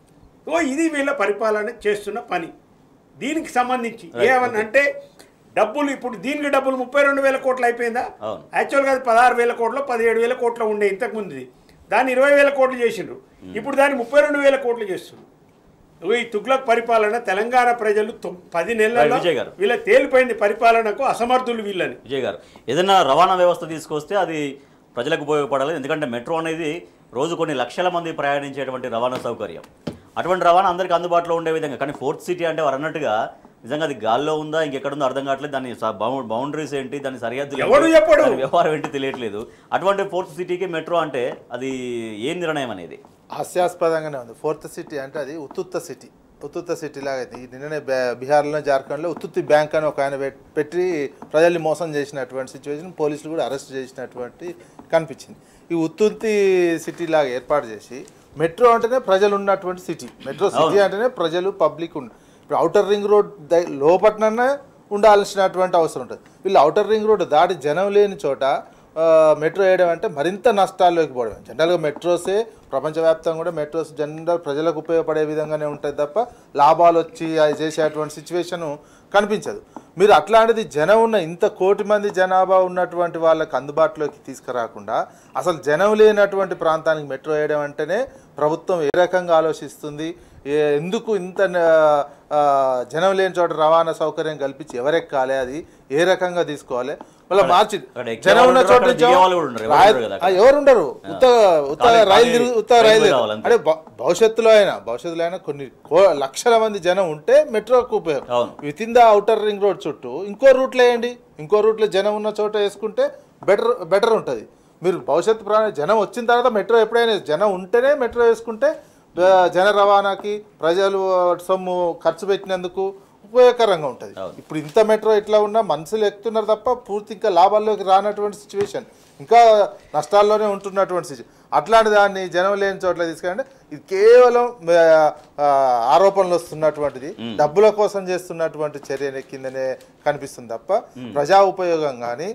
ఓ ఇది వీళ్ళ పరిపాలన చేస్తున్న పని దీనికి సంబంధించి Right, ఏమన్నా అంటే డబ్బులు ఇప్పుడు దీనికి డబ్బులు ముప్పై రెండు వేల కోట్లు అయిపోయిందా అవును. యాక్చువల్గా అది పదహారు వేల కోట్లు పదిహేడు వేల కోట్లు ఉండే ఇంతకు ముందుది దాన్ని ఇరవై వేల కోట్లు చేసిండ్రు ఇప్పుడు దాన్ని ముప్పై రెండు వేల కోట్లు చేస్తున్నారు ఓ ఈ తుగ్లక్ పరిపాలన తెలంగాణ ప్రజలు తొమ్- పది నెలల్లో విజయ్ గారు. వీళ్ళ తేలిపోయింది పరిపాలనకు అసమర్థులు వీళ్ళని విజయ్ గారు ఏదైనా రవాణా వ్యవస్థ తీసుకొస్తే అది ప్రజలకు ఉపయోగపడాలి ఎందుకంటే మెట్రో అనేది రోజు కొన్ని లక్షల మంది ప్రయాణించేటువంటి రవాణా సౌకర్యం అటువంటి రవాణా అందరికీ అందుబాటులో ఉండే విధంగా కానీ ఫోర్త్ సిటీ అంటే వారు అన్నట్టుగా నిజంగా అది గాల్లో ఉందా ఇంకెక్కడుందో అర్థం కావట్లేదు దాని బౌండరీస్ ఏంటి దాని సరిహద్దులు ఏంటి, ఎవడు చెప్పడు? దాని వ్యవహారం ఏంటి తెలియట్లేదు అటువంటి ఫోర్త్ సిటీకి మెట్రో అంటే అది ఏం నిర్ణయం అనేది హాస్యాస్పదంగానే ఉంది ఫోర్త్ సిటీ అంటే అది ఉత్తుత్త సిటీ ఉత్తుత్త సిటీ లాగా ఇది నిన్ననే బే- బీహార్లో జార్ఖండ్లో ఉత్తుత్తి బ్యాంక్ అని ఒక ఆయన పెట్- పెట్టి ప్రజల్ని మోసం చేసినటువంటి సిచ్యువేషన్ పోలీసులు కూడా అరెస్ట్ చేసినటువంటి కనిపించింది ఈ ఉత్తుత్తి సిటీ లాగా ఏర్పాటు చేసి మెట్రో అంటేనే ప్రజలు ఉన్నటువంటి సిటీ మెట్రో సిటీ అవును. అంటేనే ప్రజలు పబ్లిక్ ఉన్న ఇప్పుడు అవుటర్ రింగ్ రోడ్ ద- లోపట్ననే ఉండాల్సినటువంటి అవసరం ఉంటుంది వీళ్ళు అవుటర్ రింగ్ రోడ్ దాటి జనం లేని చోట ఆ, మెట్రో వేయడం అంటే మరింత నష్టాల్లోకి పోవడం జనరల్గా మెట్రోసే ప్రపంచవ్యాప్తంగా కూడా మెట్రోస్ జనరల్ ప్రజలకు ఉపయోగపడే విధంగానే ఉంటుంది తప్ప లాభాలు వచ్చి అది చేసేటువంటి సిచ్యువేషన్ కనిపించదు మీరు అట్లాంటిది జనం ఉన్న ఇంత కోటి మంది జనాభా ఉన్నటువంటి వాళ్ళకి అందుబాటులోకి తీసుకురాకుండా అసలు జనం లేనటువంటి ప్రాంతానికి మెట్రో వేయడం అంటేనే ప్రభుత్వం ఏ రకంగా ఆలోచిస్తుంది ఏ- ఎందుకు ఇంత ఆ, ఆ, జనం లేని చోట రవాణా సౌకర్యం కల్పించి ఎవరెక్కాలి అది ఏ రకంగా తీసుకోవాలి మళ్ళీ మార్చి అక్కడ ఎక్కే జనం వాళ్ళు ఉన్న ఉంటారు, చోట అక్కడ నుంచి దిగే వాళ్ళు కూడా ఉండరు, ఎవరు రాయ- ఉండరు కదా ఆ, ఎవరు ఉండరు ఉత్త ఉత్త ఖాళీ- రైలు ఖాళీ తిరుగు ఉత్త రైలు రైలు కావాలి అంతే. అంటే భ- భవిష్యత్తులో అయినా భవిష్యత్తులో అయినా కొన్ని కో- లక్షల మంది జనం ఉంటే మెట్రోకు ఉపయోగం అవును. With in the outer ring road చుట్టూ ఇంకో రూట్లో వేయండి ఇంకో రూట్లో జనం ఉన్న చోట వేసుకుంటే బెటర్ బెటర్ ఉంటుంది మీరు భవిష్యత్తు ప్రాణ జనం వచ్చిన తర్వాత మెట్రో ఎప్పుడైనా జనం ఉంటేనే మెట్రో వేసుకుంటే ఆ, జన రవాణాకి ప్రజలు సొమ్ము ఖర్చు పెట్టినందుకు ఉపయోగకరంగా ఉంటుంది అవును. ఇప్పుడు ఇంత మెట్రో ఇట్లా ఉన్నా మనుషులు ఎక్కుతున్నారు తప్ప పూర్తి ఇంకా లాభాల్లోకి రానటువంటి సిచ్యువేషన్ ఇంకా నష్టాల్లోనే ఉంటున్నటువంటి సిచ్యువేషన్ అట్లాంటి దాన్ని జనం లేని చోట్ల తీసుకెళ్ళండి ఇది కేవలం ఆ, ఆ, ఆరోపణలు వస్తున్నటువంటిది డబ్బుల కోసం చేస్తున్నటువంటి చర్య కిందనే కనిపిస్తుంది తప్ప ప్రజా ఉపయోగం కానీ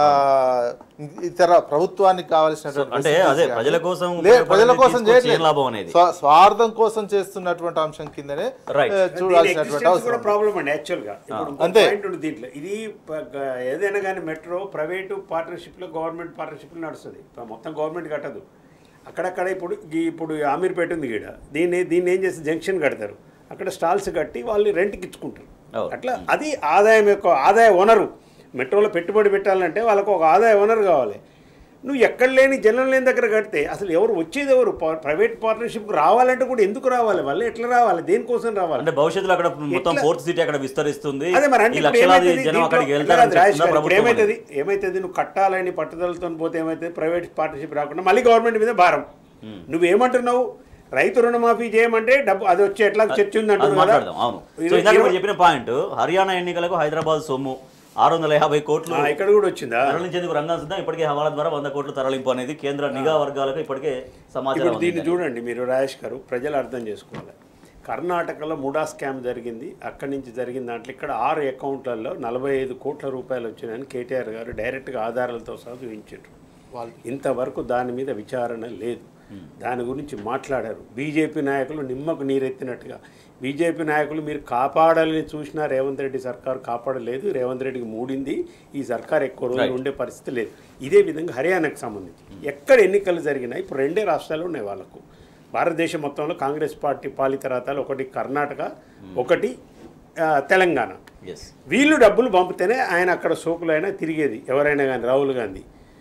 ఇతర ప్రభుత్వానికి కావాల్సినటువంటి అంటే facilities అదే కానీ ప్రజల కోసం లే, ప్రజల ఉపయోగపడేది కోసం తీసుకొచ్చి చేయట్లేదు ఏం లాభం అనేది స్వా- స్వార్థం కోసం చేస్తున్నటువంటి అంశం కిందనే Right. ఆ, దీని చూడాల్సినటువంటి existence అవసరం కూడా ఉంది. ప్రాబ్లం అండి యాక్చువల్గా ఇప్పుడు ఇంకో అంతే. పాయింట్ ఉంది దీంట్లో ఇది ప- గ- ఏదైనా కానీ మెట్రో ప్రైవేటు పార్ట్నర్షిప్లో గవర్నమెంట్ పార్ట్నర్షిప్లో నడుస్తుంది ఇప్పుడు మొత్తం గవర్నమెంట్ కట్టదు అక్కడక్కడ ఇప్పుడు ఈ- ఇప్పుడు అమీర్పేట ఉంది ఇక్కడ దీన్ని దీన్ని ఏం చేస్తే జంక్షన్ కడతారు అక్కడ స్టాల్స్ కట్టి వాళ్ళు రెంట్కి ఇచ్చుకుంటారు అవును. అట్లా అది ఆదాయం యొక్క ఆదాయ వనరు మెట్రోలో పెట్టుబడి పెట్టాలంటే వాళ్ళకు ఒక ఆదాయ వనరు కావాలి నువ్వు ఎక్కడ లేని జనం లేని దగ్గర కడితే అసలు ఎవరు వచ్చేది ఎవరు పా- ప్రైవేట్ పార్ట్నర్షిప్ రావాలంటే కూడా ఎందుకు రావాలి వాళ్ళు ఎట్లా రావాలి దేనికోసం రావాలి అంటే భవిష్యత్తులో అక్కడ మొత్తం ఎట్లా? ఫోర్త్ సిటీ అక్కడ విస్తరిస్తుంది అదే మరి అంటే ఈ ఇప్పుడు లక్షలాది ఏమైతుంది? జనం దీంట్లో- అక్కడికి అట్లా వెళ్తారని కాదు రాజేష్ చెప్తున్నా గారు, ఇప్పుడు ప్రభుత్వం ఏమైతుంది ఏమైతుంది నువ్వు కట్టాలని పట్టుదలతో పోతే ఏమైతుంది ప్రైవేట్ పార్ట్నర్షిప్ రాకుండా మళ్ళీ గవర్నమెంట్ మీద భారం నువ్వేమంటున్నావు రైతు రుణమాఫీ చేయమంటే డబ్బు అది వచ్చి ఎట్లా చర్చ ఉంది అది అంటున్నావు కదా మాట్లాడదాం అవును సో ఇది- ఇందాక ఇరవై- మీరు చెప్పిన పాయింట్ హర్యానా ఎన్నికలకు హైదరాబాద్ సొమ్ము ఆరు వందల యాభై కోట్లు ఆ, ఇక్కడ కూడా వచ్చిందా తరలించేందుకు రంగం సిద్ధం ఇప్పటికే హవాలా ద్వారా వంద కోట్ల తరలింపు అనేది కేంద్ర నిఘా వర్గాలకు ఇప్పటికే సమాచారం ఇప్పుడు దీన్ని అందింది. చూడండి మీరు రాజేష్ గారు ప్రజలు అర్థం చేసుకోవాలి కర్ణాటకలో ముడా స్కామ్ జరిగింది అక్కడి నుంచి జరిగిన దాంట్లో ఇక్కడ ఆరు అకౌంట్లలో నలభై ఐదు కోట్ల రూపాయలు వచ్చినాయని కేటీఆర్ గారు డైరెక్ట్గా ఆధారాలతో సహా చూపించారు ఇంతవరకు దాని మీద విచారణ లేదు దాని గురించి మాట్లాడారు బీజేపీ నాయకులు నిమ్మకు నీరెత్తినట్టుగా బీజేపీ నాయకులు మీరు కాపాడాలని చూసినా రేవంత్ రెడ్డి సర్కారు కాపాడలేదు రేవంత్ రెడ్డికి మూడింది ఈ సర్కార్ ఎక్కువ రోజులు ఉండే పరిస్థితి లేదు ఇదే విధంగా హర్యానాకు సంబంధించి ఎక్కడ ఎన్నికలు జరిగినా ఇప్పుడు రెండే రాష్ట్రాలు ఉన్నాయి వాళ్ళకు భారతదేశం మొత్తంలో కాంగ్రెస్ పార్టీ పాలిత రాతాలు ఒకటి కర్ణాటక ఒకటి ఆ, తెలంగాణ Yes. వీళ్ళు డబ్బులు పంపితేనే ఆయన అక్కడ సోకులైనా తిరిగేది ఎవరైనా కానీ రాహుల్ గాంధీ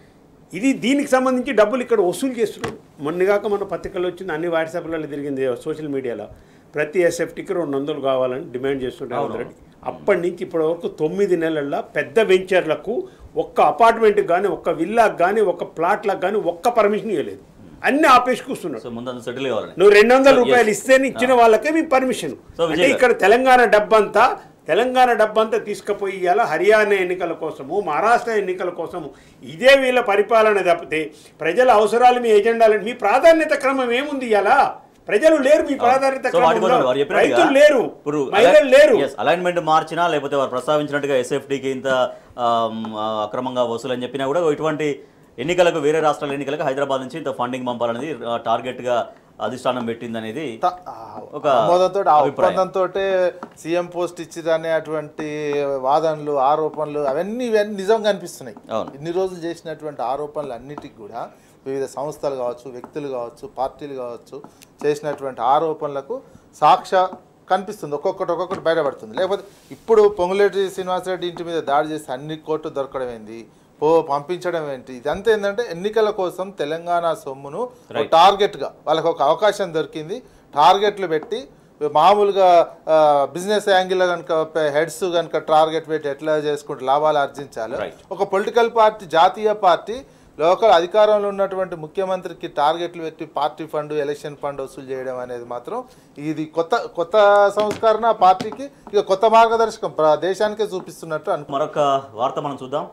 ఇది దీనికి సంబంధించి డబ్బులు ఇక్కడ వసూలు చేస్తున్నారు మొన్నగాక మన పత్రికల్లో వచ్చింది అన్ని వాట్సాప్లలో తిరిగింది సోషల్ మీడియాలో ప్రతి ఎస్ఎఫ్టీకి రెండు వందలు కావాలని డిమాండ్ చేస్తుంటారు రేవంత్ రెడ్డి అప్పటి నుంచి ఇప్పటి వరకు తొమ్మిది నెలల్లో పెద్ద వెంచర్లకు ఒక్క అపార్ట్మెంట్కి కానీ ఒక్క విల్లాకి కానీ ఒక్క ప్లాట్లకు కానీ ఒక్క పర్మిషన్ ఇవ్వలేదు అన్ని ఆపేసి కూర్చున్నాడు సో ముందు అందులో సెటిల్ కావాలని నువ్వు రెండు వందల Yes. రూపాయలు ఇస్తేనే ఇచ్చిన వాళ్ళకే మీ పర్మిషన్ So, విజయ్ అంటే ఇక్కడ తెలంగాణ డబ్బంతా తెలంగాణ డబ్బంతా తీసుకుపోయి ఇవాళ హర్యానా ఎన్నికల కోసము మహారాష్ట్ర ఎన్నికల కోసము ఇదే వీళ్ళ పరిపాలన తప్పితే ప్రజల అవసరాలు మీ ఎజెండాలు మీ ప్రాధాన్యత క్రమం ఏముంది ఇవాళ ప్రజలు లేరు మీ ప్రాధాన్యత సో వాటి కోసం క్రమంలో వారు చెప్పినట్టుగా రైతులు లేరు ఇప్పుడు మహిళలు లేరు yes, అలైన్మెంట్ మార్చినా లేకపోతే వారు ప్రస్తావించినట్టుగా ఎస్ఎఫ్టీకి ఇంత ఆమ్, ఆ, అక్రమంగా వసూలు అని చెప్పినా కూడా ఇటువంటి ఎన్నికలకు వేరే రాష్ట్రాల ఎన్నికలకు హైదరాబాద్ నుంచి ఇంత ఫండింగ్ పంపాలనేది ఆ, టార్గెట్ గా అధిష్టానం పెట్టింది అనేది త- ఒక ఆమోదంతో ఆ అభిప్రాయం. ఒప్పందంతో సీఎం పోస్ట్ ఇచ్చిరనే అటువంటి వాదనలు ఆరోపణలు అవన్నీ ఇవన్నీ నిజంగా అనిపిస్తున్నాయి అవును. ఇన్ని రోజులు చేసినటువంటి ఆరోపణలు అన్నిటికి కూడా వివిధ సంస్థలు కావచ్చు వ్యక్తులు కావచ్చు పార్టీలు కావచ్చు చేసినటువంటి ఆరోపణలకు సాక్ష్య కనిపిస్తుంది ఒక్కొక్కటి ఒక్కొక్కటి బయటపడుతుంది లేకపోతే ఇప్పుడు పొంగులేటి శ్రీనివాసరెడ్డి ఇంటి మీద దాడి చేసి అన్ని కోర్టు దొరకడం ఏంది పో పంపించడం ఏంటి ఇదంతా ఏంటంటే ఎన్నికల కోసం తెలంగాణ సొమ్మును ఒక టార్గెట్గా వాళ్ళకి ఒక అవకాశం దొరికింది టార్గెట్లు పెట్టి మామూలుగా బిజినెస్ యాంగిల్ కనుక హెడ్స్ కనుక టార్గెట్ పెట్టి ఎట్లా చేసుకుంటే లాభాలు ఆర్జించాలో Right. ఒక పొలిటికల్ పార్టీ జాతీయ పార్టీ లోకల్ అధికారంలో ఉన్నటువంటి ముఖ్యమంత్రికి టార్గెట్లు పెట్టి పార్టీ ఫండ్ ఎలక్షన్ ఫండ్ వసూలు చేయడం అనేది మాత్రం ఇది కొత్త కొత్త సంస్కరణ పార్టీకి ఇక కొత్త మార్గదర్శకం ప్ర- దేశానికే చూపిస్తున్నట్టు అను మరొక వార్త మనం చూద్దాం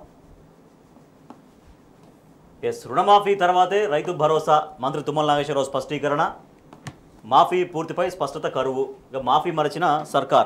ఎస్ రుణమాఫీ తర్వాతే రైతు భరోసా మంత్రి తుమ్మల నాగేశ్వరరావు స్పష్టీకరణ మాఫీ పూర్తిపై స్పష్టత కరువు ఇక మాఫీ మరచిన సర్కార్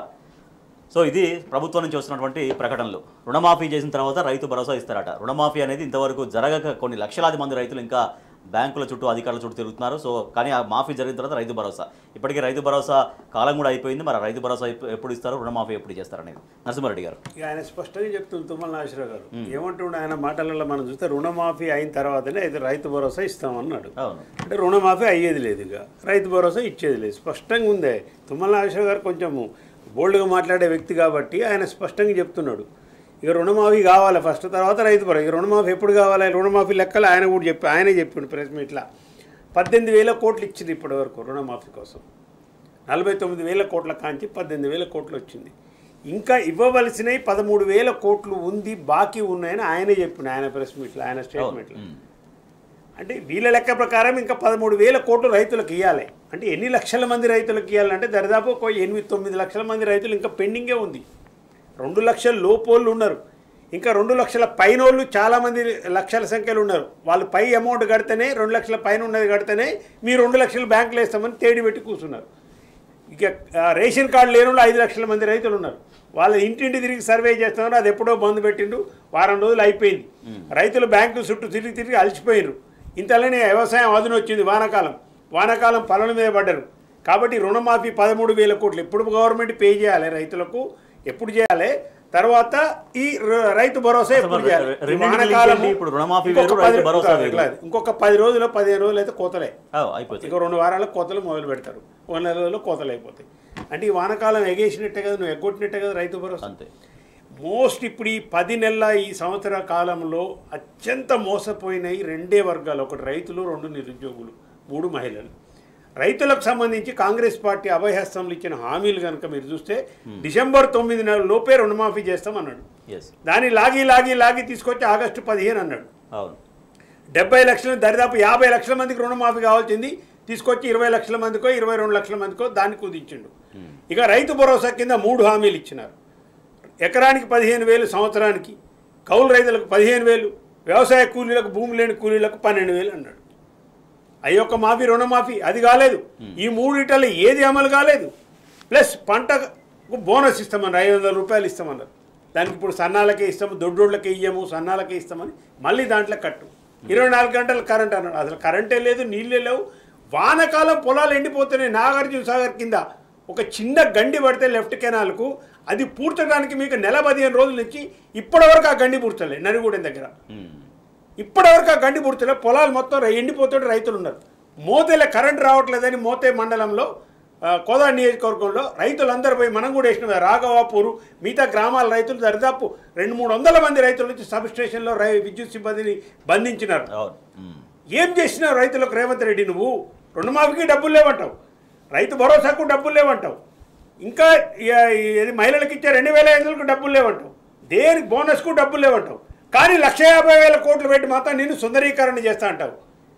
సో ఇది ప్రభుత్వం నుంచి వస్తున్నటువంటి ప్రకటనలు రుణమాఫీ చేసిన తర్వాత రైతు భరోసా ఇస్తారట రుణమాఫీ అనేది ఇంతవరకు జరగక కొన్ని లక్షలాది మంది రైతులు ఇంకా బ్యాంకుల చుట్టూ అధికారుల చుట్టూ తిరుగుతున్నారు సో కానీ ఆ మాఫీ జరిగిన తర్వాత రైతు భరోసా ఇప్పటికే రైతు భరోసా కాలం కూడా అయిపోయింది మరి ఆ రైతు భరోసా ఎప్పు- ఎప్పుడు ఇస్తారు రుణమాఫీ ఎప్పుడు చేస్తారనేది నరసింహారెడ్డి గారు ఇక ఆయన స్పష్టంగా చెప్తుంది తుమ్మల నాగేశ్వరరావు గారు ఏమంటుండే ఆయన మాటలలో మనం చూస్తే రుణమాఫీ అయిన తర్వాతనే ఇది రైతు భరోసా ఇస్తామన్నాడు అవును అంటే రుణమాఫీ అయ్యేది లేదు ఇక రైతు భరోసా ఇచ్చేది లేదు స్పష్టంగా ఉందే తుమ్మల నాగేశ్వర గారు కొంచెము బోల్డ్గా మాట్లాడే వ్యక్తి కాబట్టి ఆయన స్పష్టంగా చెప్తున్నాడు ఇక రుణమాఫీ కావాలి ఫస్ట్ తర్వాత రైతు భరోసా ఇక రుణమాఫీ ఎప్పుడు కావాలి రుణమాఫీ లెక్కలు ఆయన కూడా చెప్పి ఆయనే చెప్పిండు ప్రెస్ మీట్లా పద్దెనిమిది వేల కోట్లు ఇచ్చింది ఇప్పటి వరకు రుణమాఫీ కోసం నలభై తొమ్మిది వేల కోట్ల కాంచి పద్దెనిమిది వేల కోట్లు వచ్చింది ఇంకా ఇవ్వవలసినవి పదమూడు వేల కోట్లు ఉంది బాకీ ఉన్నాయని ఆయనే చెప్పిండు ఆయన ప్రెస్ మీట్లో ఆయన స్టేట్మెంట్లో ఉమ్. అంటే వీళ్ళ లెక్క ప్రకారం ఇంకా పదమూడు వేల కోట్లు రైతులకు ఇవ్వాలి అంటే ఎన్ని లక్షల మంది రైతులకు ఇవ్వాలంటే దరిదాపు ఒక ఎనిమిది తొమ్మిది లక్షల మంది రైతులు ఇంకా పెండింగే ఉంది రెండు లక్షల లోపోళ్ళు ఉన్నారు ఇంకా రెండు లక్షల పైన వాళ్ళు చాలామంది లక్షల సంఖ్యలో ఉన్నారు వాళ్ళు పై అమౌంట్ కడితేనే రెండు లక్షల పైన ఉన్నది కడితేనే మీ రెండు లక్షలు బ్యాంకులో వేస్తామని తేడి పెట్టి కూర్చున్నారు ఇక ఆ, రేషన్ కార్డు లేని వాళ్ళు ఐదు లక్షల మంది రైతులు ఉన్నారు వాళ్ళ ఇంటింటి తిరిగి సర్వే చేస్తున్నారు అది ఎప్పుడో బంద్ పెట్టిండు వారం రోజులు అయిపోయింది రైతులు బ్యాంకుల చుట్టూ తిరిగి తిరిగి అలసిపోయినారు ఇంతలోనే వ్యవసాయం అదును వచ్చింది వానాకాలం వానాకాలం పొలం మీద పడ్డారు కాబట్టి రుణమాఫీ పదమూడు వేల కోట్లు ఎప్పుడు గవర్నమెంట్ పే చేయాలి రైతులకు ఎప్పుడు చేయాలి తర్వాత ఈ ర- రైతు భరోసా ఎప్పుడు అసలు చేయాలి ఈ రెండింటికి వానాకాలము లింక్ ఏంటి? ఇప్పుడు రుణమాఫీ ఇంకొక వేరు, పది- రైతు భరోసా వేరు. ఇంకొక- ఇంకొక పది రోజులు పదిహేను రోజులు అయితే కోతలే ఆ, అయిపోతుంది ఇక రెండు వారాలకు కోతలు మొదలు పెడతారు ఒక నెల రోజుల్లో కోతలు అయిపోతాయి అంటే ఈ వానకాలం ఎగేసినట్టే కదా నువ్వు ఎగ్గొట్టినట్టే కదా రైతు భరోసా అంతే మోస్ట్ ఇప్పుడు ఈ పది నెలల ఈ సంవత్సర కాలంలో అత్యంత మోసపోయినాయి రెండే వర్గాలు ఒకటి రైతులు రెండు నిరుద్యోగులు మూడు మహిళలు రైతులకు సంబంధించి కాంగ్రెస్ పార్టీ అభయహస్తంలో ఇచ్చిన హామీలు కనుక మీరు చూస్తే డిసెంబర్ తొమ్మిది నెలల లోపే రుణమాఫీ చేస్తామన్నాడు ఎస్ దాన్ని లాగి లాగి లాగి తీసుకొచ్చి ఆగస్టు పదిహేను అన్నాడు అవును డెబ్బై లక్షలు దరిదాపు యాభై లక్షల మందికి రుణమాఫీ కావాల్సింది తీసుకొచ్చి ఇరవై లక్షల మందికో ఇరవై రెండు లక్షల మందికో దాన్ని కుదించిండు ఇక రైతు భరోసా కింద మూడు హామీలు ఇచ్చినారు ఎకరానికి పదిహేను వేలు సంవత్సరానికి కౌలు రైతులకు పదిహేను వేలు వ్యవసాయ కూలీలకు భూమి లేని కూలీలకు పన్నెండు వేలు అన్నాడు అయ్యొక్క మాఫీ రుణమాఫీ అది కాలేదు ఈ మూడిటలు ఏది అమలు కాలేదు ప్లస్ పంటకు బోనస్ ఇస్తామన్నారు ఐదు వందల రూపాయలు ఇస్తామన్నారు దానికి ఇప్పుడు సన్నాలకే ఇస్తాము దొడ్డోళ్ళకే ఇయ్యము సన్నాలకే ఇస్తామని మళ్ళీ దాంట్లో కట్టు ఇరవై నాలుగు గంటలు కరెంట్ అన్నాడు అసలు కరెంటే లేదు నీళ్ళే లేవు వానకాలం పొలాలు ఎండిపోతున్నాయి నాగార్జున సాగర్ కింద ఒక చిన్న గండి పడితే లెఫ్ట్ కెనాల్కు అది పూడ్చడానికి మీకు నెల పదిహేను రోజుల నుంచి ఇప్పటివరకు ఆ గండి పూడ్చలే నడిగూడెం దగ్గర ఉమ్. ఇప్పటివరకు ఆ గండి పూర్తిలో పొలాలు మొత్తం రై- ఎండిపోతుంటే రైతులు ఉన్నారు మోతేలో కరెంట్ రావట్లేదని మోతే మండలంలో ఆ, కోదా నియోజకవర్గంలో రైతులందరూ పోయి మనం కూడా వేసిన రాఘవాపూరు మిగతా గ్రామాల రైతులు దరిదాపు రెండు మూడు వందల మంది రైతుల నుంచి సబ్ స్టేషన్లో రై విద్యుత్ సిబ్బందిని బంధించినారు అవును ఉమ్. ఏం చేసినావు రైతులకు రేవంత్ రెడ్డి నువ్వు రుణమాఫీకి డబ్బులు లేవంటావు రైతు భరోసాకు డబ్బులు లేవంటావు ఇంకా ఇ- ఇది మహిళలకు ఇచ్చే రెండు వేల ఐదు వందలకు డబ్బులు లేవంటావు దేని బోనస్కు డబ్బులు లేవంటావు కానీ లక్ష యాభై వేల కోట్లు పెట్టి మాత్రం నేను సుందరీకరణ చేస్తా అంటావు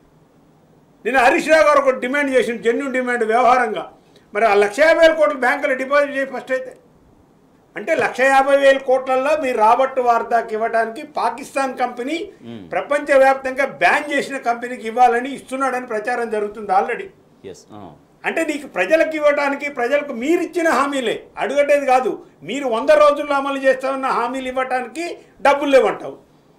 నేను హరీష్ రావు గారు ఒక డిమాండ్ చేసిన జెన్యున్ డిమాండ్ వ్యవహారంగా మరి ఆ లక్ష యాభై వేల కోట్లు బ్యాంకులో డిపాజిట్ చేయి ఫస్ట్ అయితే అంటే లక్ష యాభై వేల కోట్లలో మీ రాబర్ట్ వార్దాకి ఇవ్వడానికి పాకిస్తాన్ కంపెనీ ప్రపంచవ్యాప్తంగా బ్యాన్ చేసిన కంపెనీకి ఇవ్వాలని ఇస్తున్నాడని ప్రచారం జరుగుతుంది ఆల్రెడీ ఎస్ అంటే నీకు ప్రజలకు ఇవ్వడానికి ప్రజలకు మీరు ఇచ్చిన హామీలే అడుగటేది కాదు మీరు వంద రోజుల్లో అమలు చేస్తామన్న హామీలు ఇవ్వడానికి డబ్బులు లేవంటావు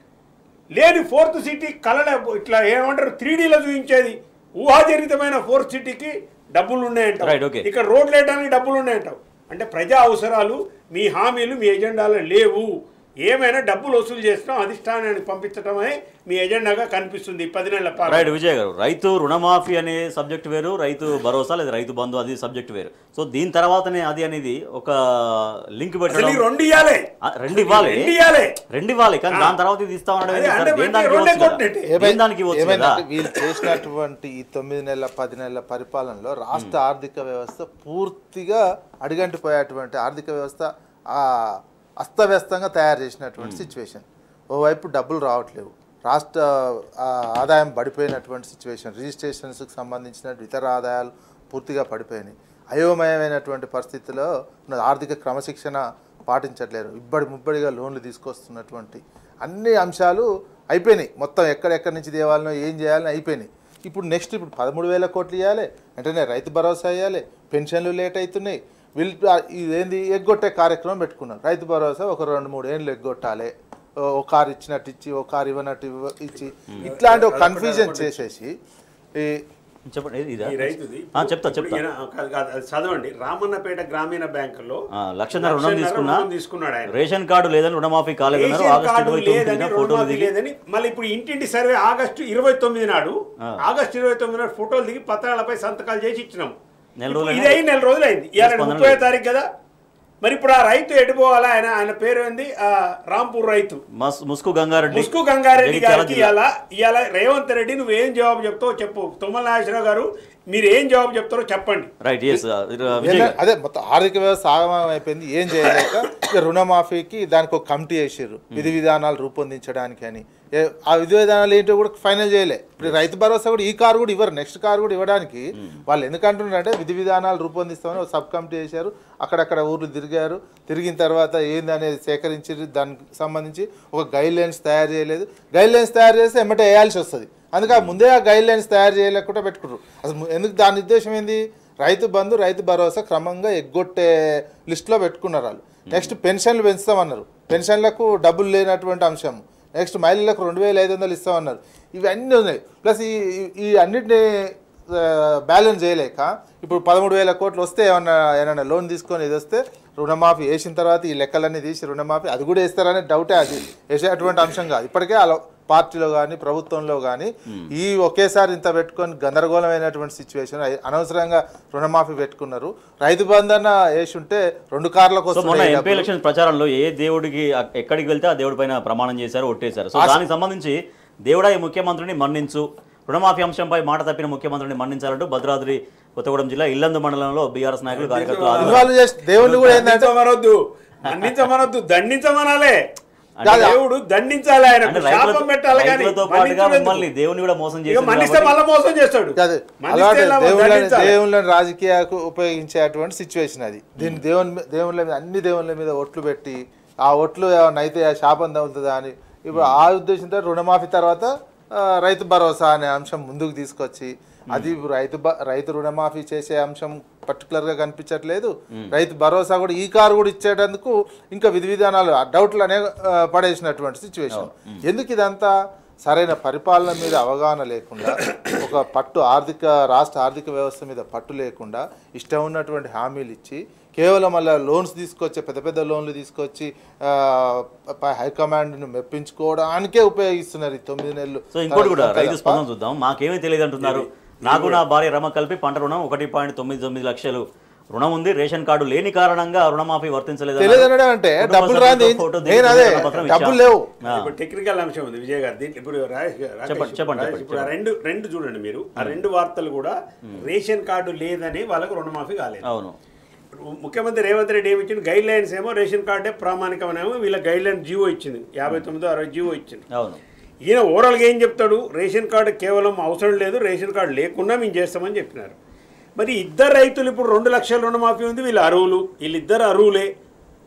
లేని ఫోర్త్ సిటీ కలడ ఇట్లా ఏమంటారు త్రీ డీలో చూపించేది ఊహాజనితమైన ఫోర్త్ సిటీకి డబ్బులు Right, ఉన్నాయంటావు okay. ఇక్కడ రోడ్లు వేయడానికి డబ్బులు ఉన్నాయంటావు అంటే ప్రజా అవసరాలు మీ హామీలు మీ ఎజెండాలో లేవు ఏమైనా డబ్బులు వసూలు చేస్తాం అధిష్టానానికి పంపించడమే మీ ఎజెండాగా కనిపిస్తుంది ఈ పది నెలల పాలన. రైట్ విజయ్ గారు రైతు రుణమాఫీ అనే సబ్జెక్ట్ వేరు రైతు భరోసా లేదా రైతు బంధు అది సబ్జెక్ట్ వేరు సో దీని తర్వాతనే అది అనేది ఒక లింక్ అసలు పెట్టడం ఈ రెండు ఇవ్వాలి ఆ, రెండు ఇవ్వాలి రెండు ఇవ్వాలి రెండు ఇవ్వాలి కానీ దాని తర్వాత ఇది ఇస్తామనడం అదే, ఏంటి సార్? అంటే దేని దానికి రెండే ఇవ్వచ్చు కదా? కొట్టినట్టే. దేని దానికి ఇవ్వచ్చు కదా ఏమైందంటే వీళ్ళు చేసినటువంటి ఈ తొమ్మిది నెలల పది నెలల పరిపాలనలో రాష్ట్ర ఆర్థిక వ్యవస్థ పూర్తిగా అడిగంటిపోయేటువంటి ఆర్థిక వ్యవస్థ ఆ, అస్తవ్యస్తంగా తయారు చేసినటువంటి సిచ్యువేషన్ ఓవైపు డబ్బులు రావట్లేవు రాష్ట్ర ఆ, ఆదాయం పడిపోయినటువంటి సిచ్యువేషన్ రిజిస్ట్రేషన్స్కి సంబంధించిన ఇతర ఆదాయాలు పూర్తిగా పడిపోయినాయి అయోమయమైనటువంటి పరిస్థితిలో ఉన్న ఆర్థిక క్రమశిక్షణ పాటించట్లేరు ఇబ్బడి ముబ్బడిగా లోన్లు తీసుకొస్తున్నటువంటి అన్ని అంశాలు అయిపోయినాయి మొత్తం ఎక్కడెక్కడి నుంచి తేవాలనో ఏం చేయాలని అయిపోయినాయి ఇప్పుడు నెక్స్ట్ ఇప్పుడు పదమూడు వేల కోట్లు ఇవ్వాలి వెంటనే రైతు భరోసా ఇవ్వాలి పెన్షన్లు లేట్ అవుతున్నాయి వీళ్ళు ఇదేంది ఎగ్గొట్టే కార్యక్రమం పెట్టుకున్నారు రైతు భరోసా ఒక రెండు మూడు ఏళ్ళు ఎగ్గొట్టాలి ఓ- ఓ కారు ఇచ్చినట్టు ఇచ్చి ఓ కారు ఇవ్వనట్టు ఇవ్వ- ఇచ్చి ఇట్లాంటి ఒక కన్ఫ్యూజన్ చేసేసి ఈ చెప్పండి ఏది ఇదా ఈ రైతుది ఆ, చెప్తా చెప్తా ఈయన కాదు, కాదు, అది చదవండి రామన్నపేట గ్రామీణ బ్యాంకులో ఆ, లక్షన్నర రుణం లక్షన్నర తీసుకున్నా రుణం తీసుకున్నాడు ఆయన రేషన్ కార్డు లేదని రుణమాఫీ కాలేదన్నారు రేషన్ ఆగస్టు కార్డు ఇరవై తొమ్మిదిన లేదని ఫోటోలు రుణమాఫీ దిగి లేదని మళ్ళీ ఇప్పుడు ఇంటింటి సర్వే ఆగస్టు ఇరవై తొమ్మిది నాడు ఆగస్టు ఇరవై తొమ్మిది నాడు ఫోటోలు దిగి పత్రాలపై సంతకాలు చేసి ఇచ్చినాం నెల ఇప్పుడు రోజులైనా ఇది అయి నెల రోజులు అయింది ఇవాళ స్పందన ముప్పై లేదు. తారీఖు కదా మరి ఇప్పుడు ఆ రైతు ఎటు పోవాలా ఆయన ఆయన పేరు ఏంది ఆ, రాంపూర్ రైతు మస్- ముస్కు గంగారెడ్డి ముస్కు గంగారెడ్డి జగిత్యాల గారికి జిల్లా. ఇవాళ ఇవాళ రేవంత్ రెడ్డి నువ్వు ఏం జవాబు చెప్తావో చెప్పు తుమ్మల నాగేశ్వరరావు గారు మీరు ఏం జవాబు చెప్తారో చెప్పండి రైట్ ఎస్ విజయ్ ఏంటంటే గారు అదే మొత్తం ఆర్థిక వ్యవస్థ ఆగమనం అయిపోయింది ఏం చేయలేక ఇక రుణమాఫీకి దానికి ఒక కమిటీ వేసారు విధి విధానాలు రూపొందించడానికి అని ఏ- ఆ విధి విధానాలు ఏంటో కూడా ఫైనల్ చేయలే ఇప్పుడు రైతు భరోసా కూడా ఈ కారు కూడా ఇవ్వరు నెక్స్ట్ కారు కూడా ఇవ్వడానికి వాళ్ళు ఎందుకంటున్నారంటే విధి విధానాలు రూపొందిస్తామని ఒక సబ్ కమిటీ వేశారు అక్కడక్కడ ఊర్లు తిరిగారు తిరిగిన తర్వాత ఏంది అనేది సేకరించి దానికి సంబంధించి ఒక గైడ్ లైన్స్ తయారు చేయలేదు గైడ్ లైన్స్ తయారు చేస్తే ఎమ్మటే వేయాల్సి వస్తుంది అందుకే ఆ ముందే ఆ గైడ్ లైన్స్ తయారు చేయలేకుండా పెట్టుకున్నారు అసలు ము- ఎందుకు దాని ఉద్దేశం ఏంది రైతు బంధు రైతు భరోసా క్రమంగా ఎగ్గొట్టే లిస్టులో పెట్టుకున్నారు వాళ్ళు నెక్స్ట్ పెన్షన్లు పెంచుతామన్నారు పెన్షన్లకు డబ్బులు లేనటువంటి అంశం నెక్స్ట్ మహిళలకు రెండు వేల ఐదు వందలు ఇస్తామన్నారు ఇవన్నీ ఉన్నాయి ప్లస్ ఈ ఈ- ఈ అన్నిటిని బ్యాలెన్స్ చేయలేక ఇప్పుడు పదమూడు వేల కోట్లు వస్తే ఏమన్నా ఏమన్నా లోన్ తీసుకొని ఇది వస్తే రుణమాఫీ వేసిన తర్వాత ఈ లెక్కలన్నీ తీసి రుణమాఫీ అది కూడా వేస్తారనే డౌటే అది వేసేటువంటి అంశం కాదు ఇప్పటికే అలా పార్టీలో కానీ ప్రభుత్వంలో కానీ ఈ ఒకేసారి ఇంత పెట్టుకొని గందరగోళమైనటువంటి సిచ్యువేషన్ అనవసరంగా రుణమాఫీ పెట్టుకున్నారు రైతు బంధన వేసి ఉంటే రెండు కార్లకు సో మొన్న వస్తున్నాయి ఎంపీ డబ్బులు. ఎలక్షన్ ప్రచారంలో ఏ దేవుడికి అక్- ఎక్కడికి వెళ్తే ఆ దేవుడి పైన ప్రమాణం చేశారు ఒట్టేశారు సో దానికి సంబంధించి దేవుడా ఈ ముఖ్యమంత్రిని మన్నించు రుణమాఫీ అంశంపై మాట తప్పిన ముఖ్యమంత్రిని మన్నించాలంటూ భద్రాద్రి కొత్తగూడెం జిల్లా ఇల్లందు మండలంలో బీఆర్ఎస్ నాయకులు కార్యకర్తలు ఆదివారం ఇన్వాల్వ్ చేసి దేవుళ్ళు కూడా ఏంటంటే దండించమనొద్దు దండించమనొద్దు దండించమనాలే అంటే- దేవుడు దండించాలి ఆయన అంటే శాపం రైతులతో పెట్టాలి కానీ రైతులతో పాటుగా మన్నించడం ఎందుకు? మమ్మల్ని దేవుని కూడా మోసం ఇక చేసి మన్నిస్తే మళ్ళీ మోసం చేస్తాడు కాదు మన్నిస్తే అలాంటి ఎలా దేవుళ్ళని దండించాలి? దేవుళ్ళని రాజకీయాలకు ఉపయోగించేటువంటి సిచ్యువేషన్ అది దీన్ని దేవుని మీ- దేవుళ్ళ మీద అన్ని దేవుళ్ళ మీద ఒట్లు పెట్టి ఆ ఒట్లు ఏమన్నా అయితే ఆ శాపం తగ్గుతుందా అని ఇప్పుడు ఆ ఉద్దేశంతో రుణమాఫీ తర్వాత ఆ, రైతు భరోసా అనే అంశం ముందుకు తీసుకొచ్చి అది రైతు బ- రైతు రుణమాఫీ చేసే అంశం పర్టికులర్ గా కనిపించట్లేదు రైతు భరోసా కూడా ఈ కారు కూడా ఇచ్చేటందుకు ఇంకా విధి విధానాలు ఆ డౌట్లు అనే ఆ, పడేసినటువంటి సిచ్యువేషన్ ఎందుకు ఇదంతా సరైన పరిపాలన మీద అవగాహన లేకుండా ఒక పట్టు ఆర్థిక రాష్ట్ర ఆర్థిక వ్యవస్థ మీద పట్టు లేకుండా ఇష్టం ఉన్నటువంటి హామీలు ఇచ్చి కేవలం అలా లోన్స్ తీసుకొచ్చి పెద్ద పెద్ద లోన్లు తీసుకొచ్చి ఆ, ప- హైకమాండ్ను మెప్పించుకోవడానికే ఉపయోగిస్తున్నారు ఈ తొమ్మిది నెలలు సో ఇంకోటి కూడా అంతే రైతు తప్ప స్పందన చూద్దాం మాకేమీ తెలియదు అంటున్నారు నాకు నా భార్య రమ కలిపి పంట రుణం ఒకటి పాయింట్ తొమ్మిది తొమ్మిది లక్షలు రుణం ఉంది రేషన్ కార్డు లేని కారణంగా రుణమాఫీ వర్తించలేదు తెలియదు అనడం అంటే కుటుంబ డబ్బులు సభ్యులతో రాని ఫోటో దిగి నేను అదే ధృవీకరణ పత్రం ఇచ్చాం. డబ్బులు లేవు ఆ. ఇప్పుడు టెక్నికల్ అంశం ఉంది విజయ్ గారు దీంట్లో ఇప్పుడు రాజేష్ గారు- రాకేష్ చెప్పండి, చెప్పండి, రాజేష్ చెప్పండి, ఇప్పుడు ఆ రెండు రెండు చూడండి మీరు ఆ రెండు వార్తలు కూడా రేషన్ కార్డు లేదని వాళ్ళకు రుణమాఫీ కాలేదు అవును ఇప్పుడు ముఖ్యమంత్రి రేవంత్ రెడ్డి ఏమి ఇచ్చింది గైడ్ లైన్స్ ఏమో రేషన్ కార్డే ప్రామాణికమనేమో వీళ్ళ గైడ్ లైన్ జీవో ఇచ్చింది యాభై తొమ్మిదో అరవై జీవో ఇచ్చింది అవును ఈయన ఓవరాల్గా ఏం చెప్తాడు రేషన్ కార్డు కేవలం అవసరం లేదు రేషన్ కార్డు లేకుండా మేము చేస్తామని చెప్పినారు మరి ఇద్దరు రైతులు ఇప్పుడు రెండు లక్షల రుణమాఫీ ఉంది వీళ్ళు అరువులు వీళ్ళిద్దరు అరువులే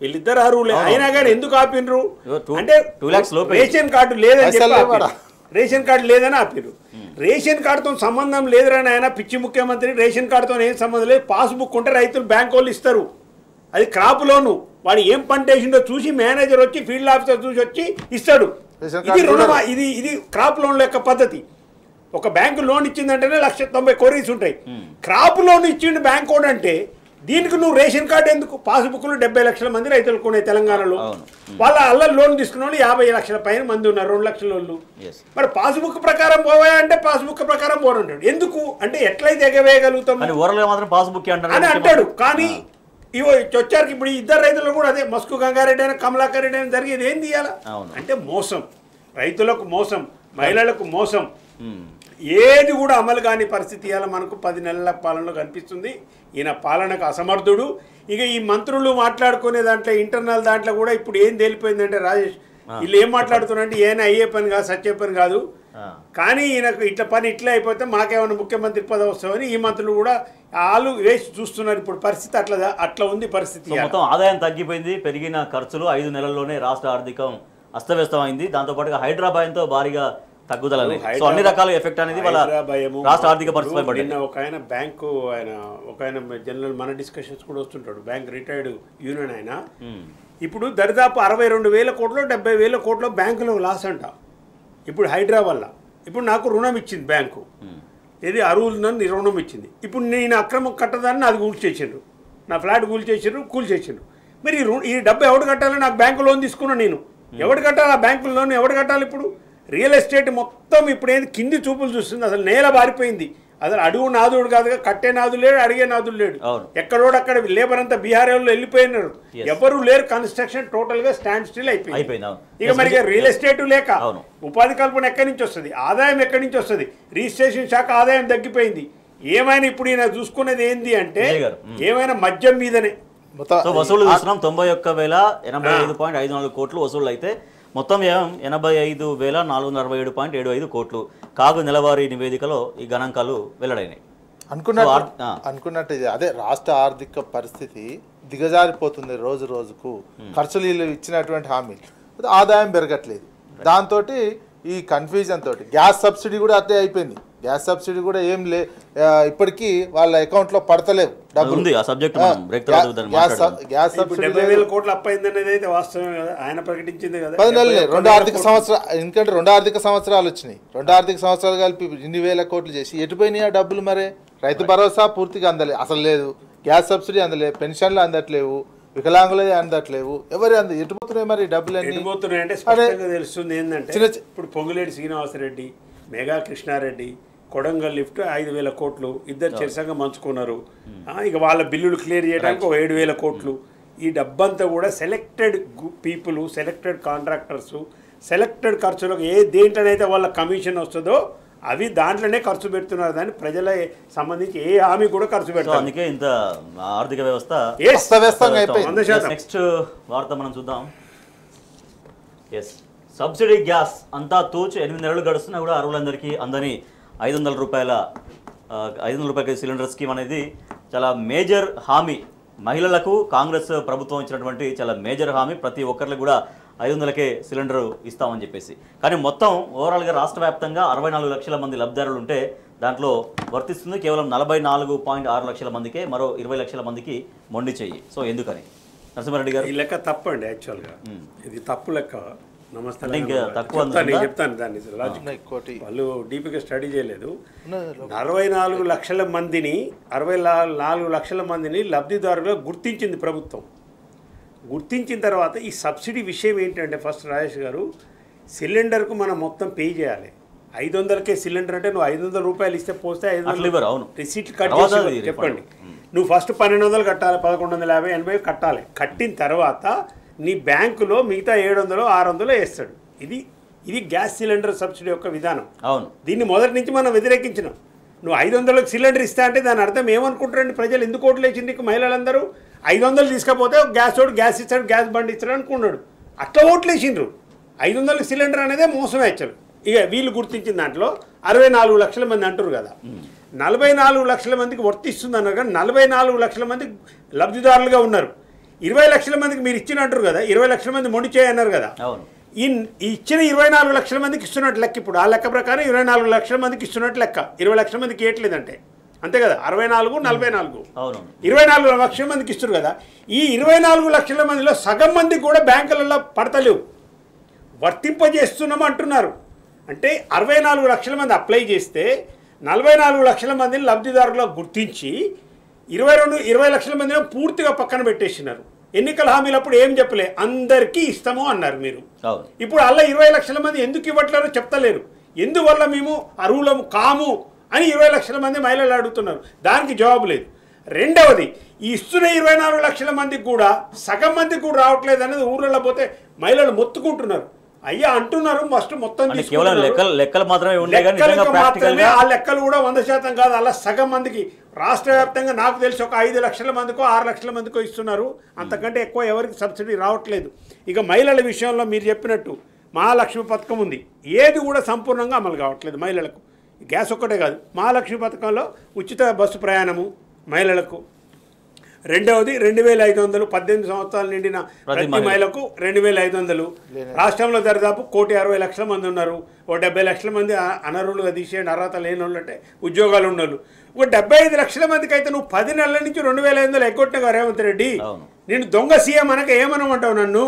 వీళ్ళిద్దరు అర్హులే అయినా కానీ ఎందుకు ఆపినరు ఇగో two- అంటే two lakhs లోపే. రేషన్ కార్డు లేదని చెప్పి పైసలు లేవాడా? ఆపిర్రు. రేషన్ కార్డు లేదని ఆపిరు రేషన్ కార్డుతో సంబంధం లేదురని ఆయన పిచ్చి ముఖ్యమంత్రి రేషన్ కార్డుతో ఏం సంబంధం లేదు పాస్బుక్ ఉంటే రైతులు బ్యాంక్ వాళ్ళు ఇస్తారు అది క్రాప్ లోను వాడు ఏం పంట వేసిండో చూసి మేనేజర్ వచ్చి ఫీల్డ్ ఆఫీసర్ చూసి వచ్చి ఇస్తాడు రేషన్ ఇది కార్డు రుణమా చూడరు. ఇది ఇది క్రాప్ లోన్ లెక్క పద్ధతి ఒక బ్యాంకు లోన్ ఇచ్చిందంటేనే లక్ష తొంభై కోరీస్ ఉంటాయి క్రాప్ లోన్ ఇచ్చిండు బ్యాంక్ కూడా అంటే దీనికి నువ్వు రేషన్ కార్డు ఎందుకు పాస్బుక్లు డెబ్బై లక్షల మంది రైతులు కొనే తెలంగాణలో అవును. వాళ్ళ అల్ల లోన్ తీసుకున్న వాళ్ళు యాభై లక్షల పైన మంది ఉన్నారు రెండు లక్షల వాళ్ళు Yes. మరి పాస్బుక్ ప్రకారం పోవా అంటే పాస్బుక్ ప్రకారం పోనంటాడు ఎందుకు అంటే ఎట్లయితే ఎగవేయగలుగుతాం కానీ ఓరల్గా మాత్రం పాస్బుక్ అంటారు అని అంటాడు కానీ ఇవో వచ్చారు ఇప్పుడు ఈ ఇద్దరు రైతులు కూడా అదే మస్కు గంగారెడ్డి అయినా కమలాకర్ రెడ్డి అయినా జరిగేది ఏం తీయాలా అవును. అంటే మోసం రైతులకు మోసం మహిళలకు మోసం ఉమ్. ఏది కూడా అమలు కాని పరిస్థితి ఇవాళ మనకు పది నెలల పాలనలో కనిపిస్తుంది ఈయన పాలనకు అసమర్థుడు ఇక ఈ మంత్రులు మాట్లాడుకునే దాంట్లో ఇంటర్నల్ దాంట్లో కూడా ఇప్పుడు ఏం తేలిపోయిందంటే రాజేష్ వీళ్ళు ఏం మాట్లాడుతున్నారంటే ఈయన అయ్యే పని కాదు సచ్చే పని కాదు ఆ. కానీ ఈయనకు ఇట్లా పని ఇట్లా అయిపోతే మాకేమైనా ముఖ్యమంత్రి పదవి వస్తామని ఈ మంత్రులు కూడా ఆలు వేసి చూస్తున్నారు ఇప్పుడు పరిస్థితి అట్లా అట్లా ఉంది పరిస్థితి సో ఇవాళ. మొత్తం ఆదాయం తగ్గిపోయింది పెరిగిన ఖర్చులు ఐదు నెలల్లోనే రాష్ట్ర ఆర్థికం అస్తవ్యస్తమైంది దాంతోపాటుగా హైదరాబాద్తో భారీగా తగ్గుదలని సో అన్ని రకాల ఎఫెక్ట్ అనేది వాళ్ళ హైదరాబాయము, రాష్ట్ర ఆర్థిక పరిస్థితిపై ఇప్పుడు పడింది నిన్న ఒక ఆయన బ్యాంకు ఆయన ఒక ఆయన జనరల్ మన డిస్కషన్స్ కూడా వస్తుంటాడు బ్యాంక్ రిటైర్డ్ యూనియన్ ఆయన ఉమ్. ఇప్పుడు దరిదాపు అరవై రెండు వేల కోట్లు డెబ్బై వేల కోట్లు బ్యాంకులో లాస్ అంట ఇప్పుడు హైడ్రా వల్ల ఇప్పుడు నాకు రుణం ఇచ్చింది బ్యాంకు ఉమ్. ఇది అరువులు రుణం ఇచ్చింది ఇప్పుడు నేను అక్రమం కట్టదాన్ని అది కూల్చేసిండ్రు నా ఫ్లాట్ కూల్చేసిండ్రు కూల్చేసిండ్రు మరి ఈ రు- ఈ డబ్బు ఎవడు కట్టాలి నాకు బ్యాంకు లోన్ తీసుకున్నా నేను ఎవడు కట్టాలి ఆ బ్యాంకు లోన్ ఎవడు కట్టాలి ఇప్పుడు రియల్ ఎస్టేట్ మొత్తం ఇప్పుడు ఏంది కింది చూపులు చూస్తుంది అసలు నేల బారిపోయింది అసలు అడుగు నాదుడు కాదుగా కట్టే నాదు లేడు అడిగే నాదుడు లేడు అవును. ఎక్కడోడు అక్కడ లేబర్ అంతా బీహార్ వాళ్ళు వెళ్ళిపోయినారు Yes. ఎవరు లేరు కన్స్ట్రక్షన్ టోటల్ గా స్టాండ్ స్టిల్ అయిపోయింది అయిపోయింది, అవును. ఇక మరి ఇక రియల్ ఎస్టేట్ లేక అవును. ఉపాధి కల్పన ఎక్కడి నుంచి వస్తుంది ఆదాయం ఎక్కడి నుంచి వస్తుంది రిజిస్ట్రేషన్ శాఖ ఆదాయం తగ్గిపోయింది ఏమైనా ఇప్పుడు ఈయన చూసుకునేది ఏంది అంటే విజయ్ గారు, మ్. ఏమైనా మద్యం మీదనే మొత్తం సో వసూలు చూస్తున్నాం తొంభై ఒక్క వేల ఎనభై ఐదు పాయింట్ ఐదు నాలుగు కోట్లు వసూలు అయితే మొత్తం వ్యయం ఎనభై ఐదు వేల నాలుగు వందల అరవై ఏడు పాయింట్ ఏడు ఐదు కోట్లు కాగు నెలవారీ నివేదికలో ఈ గణాంకాలు వెల్లడైనాయి అనుకున్నట్టు సో ఆర్- ఆ. అనుకున్నట్టు ఇది అదే రాష్ట్ర ఆర్థిక పరిస్థితి దిగజారిపోతుంది రోజు రోజుకు ఖర్చులు వీళ్ళు ఇచ్చినటువంటి హామీలు అది ఆదాయం పెరగట్లేదు దాంతో ఈ కన్ఫ్యూజన్ తోటి గ్యాస్ సబ్సిడీ కూడా అట్లే అయిపోయింది గ్యాస్ సబ్సిడీ కూడా ఏం లే ఆ, ఇప్పటికీ వాళ్ళ అకౌంట్లో పడతలేవు డబ్బులు ఉంది ఆ సబ్జెక్ట్ ఆ, మనం బ్రేక్ తర్వాత దాన్ని గ్యాస్ మాట్లాడదాం సబ్- గ్యాస్ ఇప్పుడు సబ్సిడీ డెబ్బై లేదు. వేల కోట్లు అప్పైంది అనేది అయితే వాస్తవమే కదా ఆయన ప్రకటించింది కదా పది నెలలే డెబ్బై ఒక్క రెండు వేల ఆర్థిక కోట్లు. సంవత్సరాలు ఎందుకంటే రెండు ఆర్థిక సంవత్సరాలు వచ్చినాయి రెండు ఆర్థిక సంవత్సరాలు కలిపి ఇన్ని వేల కోట్లు చేసి ఎటుపోయినాయి ఆ డబ్బులు మరే రైతు భరోసా పూర్తిగా అందలే అసలు లేదు గ్యాస్ సబ్సిడీ అందలే పెన్షన్లు అందట్లేవు వికలాంగులే అందట్లేవు ఎవరు అంద ఎటుపోతున్నాయి మరి డబ్బులన్నీ ఎటుపోతున్నాయంటే అదే. స్పష్టంగా తెలుస్తుంది ఏంటంటే చిన్న చి- ఇప్పుడు పొంగులేటి శ్రీనివాసరెడ్డి మెగా కృష్ణారెడ్డి కొడంగల్ లిఫ్ట్ ఐదు వేల కోట్లు ఇద్దరు చెరసంగా మంచుకున్నారు ఆ, ఇక వాళ్ళ బిల్లులు క్లియర్ చేయడానికి ఒక ఏడు వేల కోట్లు ఈ డబ్బంతా కూడా selected people selected contractors selected ఖర్చులకు ఏ దేంట్లోనైతే వాళ్ళ కమిషన్ వస్తుందో అవి దాంట్లోనే ఖర్చు పెడుతున్నారు దాన్ని ప్రజల సంబంధించి ఏ హామీ కూడా ఖర్చు సో పెడతారు అందుకే ఇంత ఆర్థిక వ్యవస్థ Yes. అస్తవ్యస్తంగా అయిపోయింది వంద శాతం. నెక్స్ట్ వార్త మనం చూద్దాం ఎస్ సబ్సిడీ గ్యాస్ అంతా తూచి ఎనిమిది నెలలు గడుస్తున్నా కూడా అరువులందరికీ అందని ఐదు వందల రూపాయల ఆ, ఐదు వందల రూపాయల సిలిండర్ స్కీమ్ అనేది చాలా మేజర్ హామీ మహిళలకు కాంగ్రెస్ ప్రభుత్వం ఇచ్చినటువంటి చాలా మేజర్ హామీ ప్రతి ఒక్కరికి కూడా ఐదు వందలకే సిలిండర్ ఇస్తామని చెప్పేసి కానీ మొత్తం ఓవరాల్గా రాష్ట్ర వ్యాప్తంగా అరవై నాలుగు లక్షల మంది లబ్ధిదారులు ఉంటే దాంట్లో వర్తిస్తుంది కేవలం నలభై నాలుగు పాయింట్ ఆరు లక్షల మందికే మరో ఇరవై లక్షల మందికి మొండి చెయ్యి సో ఎందుకని నరసింహారెడ్డి గారు ఈ లెక్క తప్పండి యాక్చువల్గా ఇది తప్పు లెక్క నమస్తే అంటే ఇంకా తక్కువ చెప్తాను నేను ఉందా? చెప్తాను దాన్ని లాజిక్ ఉన్నాయి కోటి వాళ్ళు డీపీగా స్టడీ చేయలేదు ఉన్నది. అరవై నాలుగు లక్షల మందిని అరవై లా- నాలుగు లక్షల మందిని లబ్ధిదారులుగా గుర్తించింది ప్రభుత్వం గుర్తించిన తర్వాత ఈ సబ్సిడీ విషయం ఏంటంటే ఫస్ట్ రాజేష్ గారు సిలిండర్కు మనం మొత్తం పే చేయాలి ఐదు వందలకే సిలిండర్ అంటే నువ్వు ఐదు వందల రూపాయలు ఇస్తే పోస్తే ఐదు అట్లా ఇవ్వరు, అవును. రిసీట్ కట్ తర్వాత చేసి అది ఇవ్వరు. చెప్పండి refund. నువ్వు ఫస్ట్ పన్నెండు వందలు కట్టాలి పదకొండు వందల యాభై ఎనభై కట్టాలి కట్టిన తర్వాత నీ బ్యాంకులో మిగతా ఏడు వందలు ఆరు వందలు వేస్తాడు ఇది ఇది గ్యాస్ సిలిండర్ సబ్సిడీ యొక్క విధానం అవును దీన్ని మొదటి నుంచి మనం వ్యతిరేకించినాం నువ్వు ఐదు వందలకు సిలిండర్ ఇస్తా అంటే దాని అర్థం ఏమనుకుంటారండి ప్రజలు ఎందుకు ఓట్లు వేసింది నీకు మహిళలందరూ ఐదు వందలు తీసుకపోతే గ్యాస్ వాడు గ్యాస్ ఇస్తాడు గ్యాస్ బండి ఇస్తాడు అనుకున్నాడు అట్లా ఓట్లు వేసిండ్రు ఐదు వందలకు సిలిండర్ అనేదే మోసం యాక్చువల్ ఇక వీళ్ళు గుర్తించిన దాంట్లో అరవై నాలుగు లక్షల మంది అంటారు కదా నలభై నాలుగు లక్షల మందికి వర్తిస్తుంది అన్నారు కానీ నలభై నాలుగు లక్షల మంది లబ్ధిదారులుగా ఉన్నారు ఇరవై లక్షల మందికి మీరు ఇచ్చినట్టు కదా ఇరవై లక్షల మంది మొండి చేయన్నారు కదా అవును ఈ ఈ ఇచ్చిన ఇరవై నాలుగు లక్షల మందికి ఇస్తున్నట్టు లెక్క ఇప్పుడు ఆ లెక్క ప్రకారం ఇరవై నాలుగు లక్షల మందికి ఇస్తున్నట్టు లెక్క ఇరవై లక్షల మందికి ఇవ్వట్లేదంటే అంతే కదా అరవై నాలుగు నలభై నాలుగు అవును ఇరవై నాలుగు లక్షల మందికి ఇస్తారు కదా ఈ ఇరవై నాలుగు లక్షల మందిలో సగం మందికి కూడా బ్యాంకులలో పడతలేవు వర్తింపజేస్తున్నాం అంటున్నారు అంటే అరవై నాలుగు లక్షల మంది అప్లై చేస్తే నలభై నాలుగు లక్షల మందిని లబ్ధిదారులుగా గుర్తించి ఇరవై రెండు ఇరవై లక్షల మందిని పూర్తిగా పక్కన పెట్టేసినారు ఎన్నికల హామీలప్పుడు ఏం చెప్పలే అందరికీ ఇస్తాము అన్నారు మీరు అవును ఇప్పుడు అలా ఇరవై లక్షల మంది ఎందుకు ఇవ్వట్లేరో చెప్తలేరు ఎందువల్ల మేము అరువులము కాము అని ఇరవై లక్షల మంది మహిళలు అడుగుతున్నారు దానికి జవాబు లేదు రెండవది ఈ ఇస్తున్న ఇరవై నాలుగు లక్షల మందికి కూడా సగం మందికి కూడా రావట్లేదు అనేది ఊర్లలో పోతే మహిళలు మొత్తుకుంటున్నారు అయ్యా అంటున్నారు ఫస్ట్ మొత్తం అంటే కేవలం తీసుకుంటున్నారు. లెక్కలు లెక్కలు మాత్రమే ఉండే కానీ నిజంగా లెక్కలకు ప్రాక్టికల్ మాత్రమే గా ఆ లెక్కలు కూడా వంద శాతం కాదు అలా సగం మందికి రాష్ట్ర వ్యాప్తంగా నాకు తెలిసి ఒక ఐదు లక్షల మందికో ఆరు లక్షల మందికో ఇస్తున్నారు అంతకంటే ఎక్కువ ఎవరికి సబ్సిడీ రావట్లేదు ఇక మహిళల విషయంలో మీరు చెప్పినట్టు మహాలక్ష్మి పథకం ఉంది ఏది కూడా సంపూర్ణంగా అమలు కావట్లేదు మహిళలకు గ్యాస్ ఒక్కటే కాదు మహాలక్ష్మి పథకంలో ఉచిత బస్సు ప్రయాణము మహిళలకు రెండవది రెండు వేల ఐదు వందలు పద్దెనిమిది సంవత్సరాలు నిండిన ప్రతి మహిళ. మహిళకు రెండు వేల ఐదు వందలు రాష్ట్రంలో దరిదాపు కోటి అరవై లక్షల మంది ఉన్నారు ఓ డెబ్బై లక్షల మంది అ- అనర్హులుగా తీసేయండి అర్హత లేని వాళ్ళు అంటే ఉద్యోగాలు ఉన్నోళ్ళు ఒక డెబ్బై ఐదు లక్షల మందికి అయితే నువ్వు పది నెలల నుంచి రెండు వేల ఐదు వందలు ఎగ్గొట్టిన రేవంత్ రెడ్డి అవును. నేను దొంగ సీఎం అనక ఏమనమంటావు నన్ను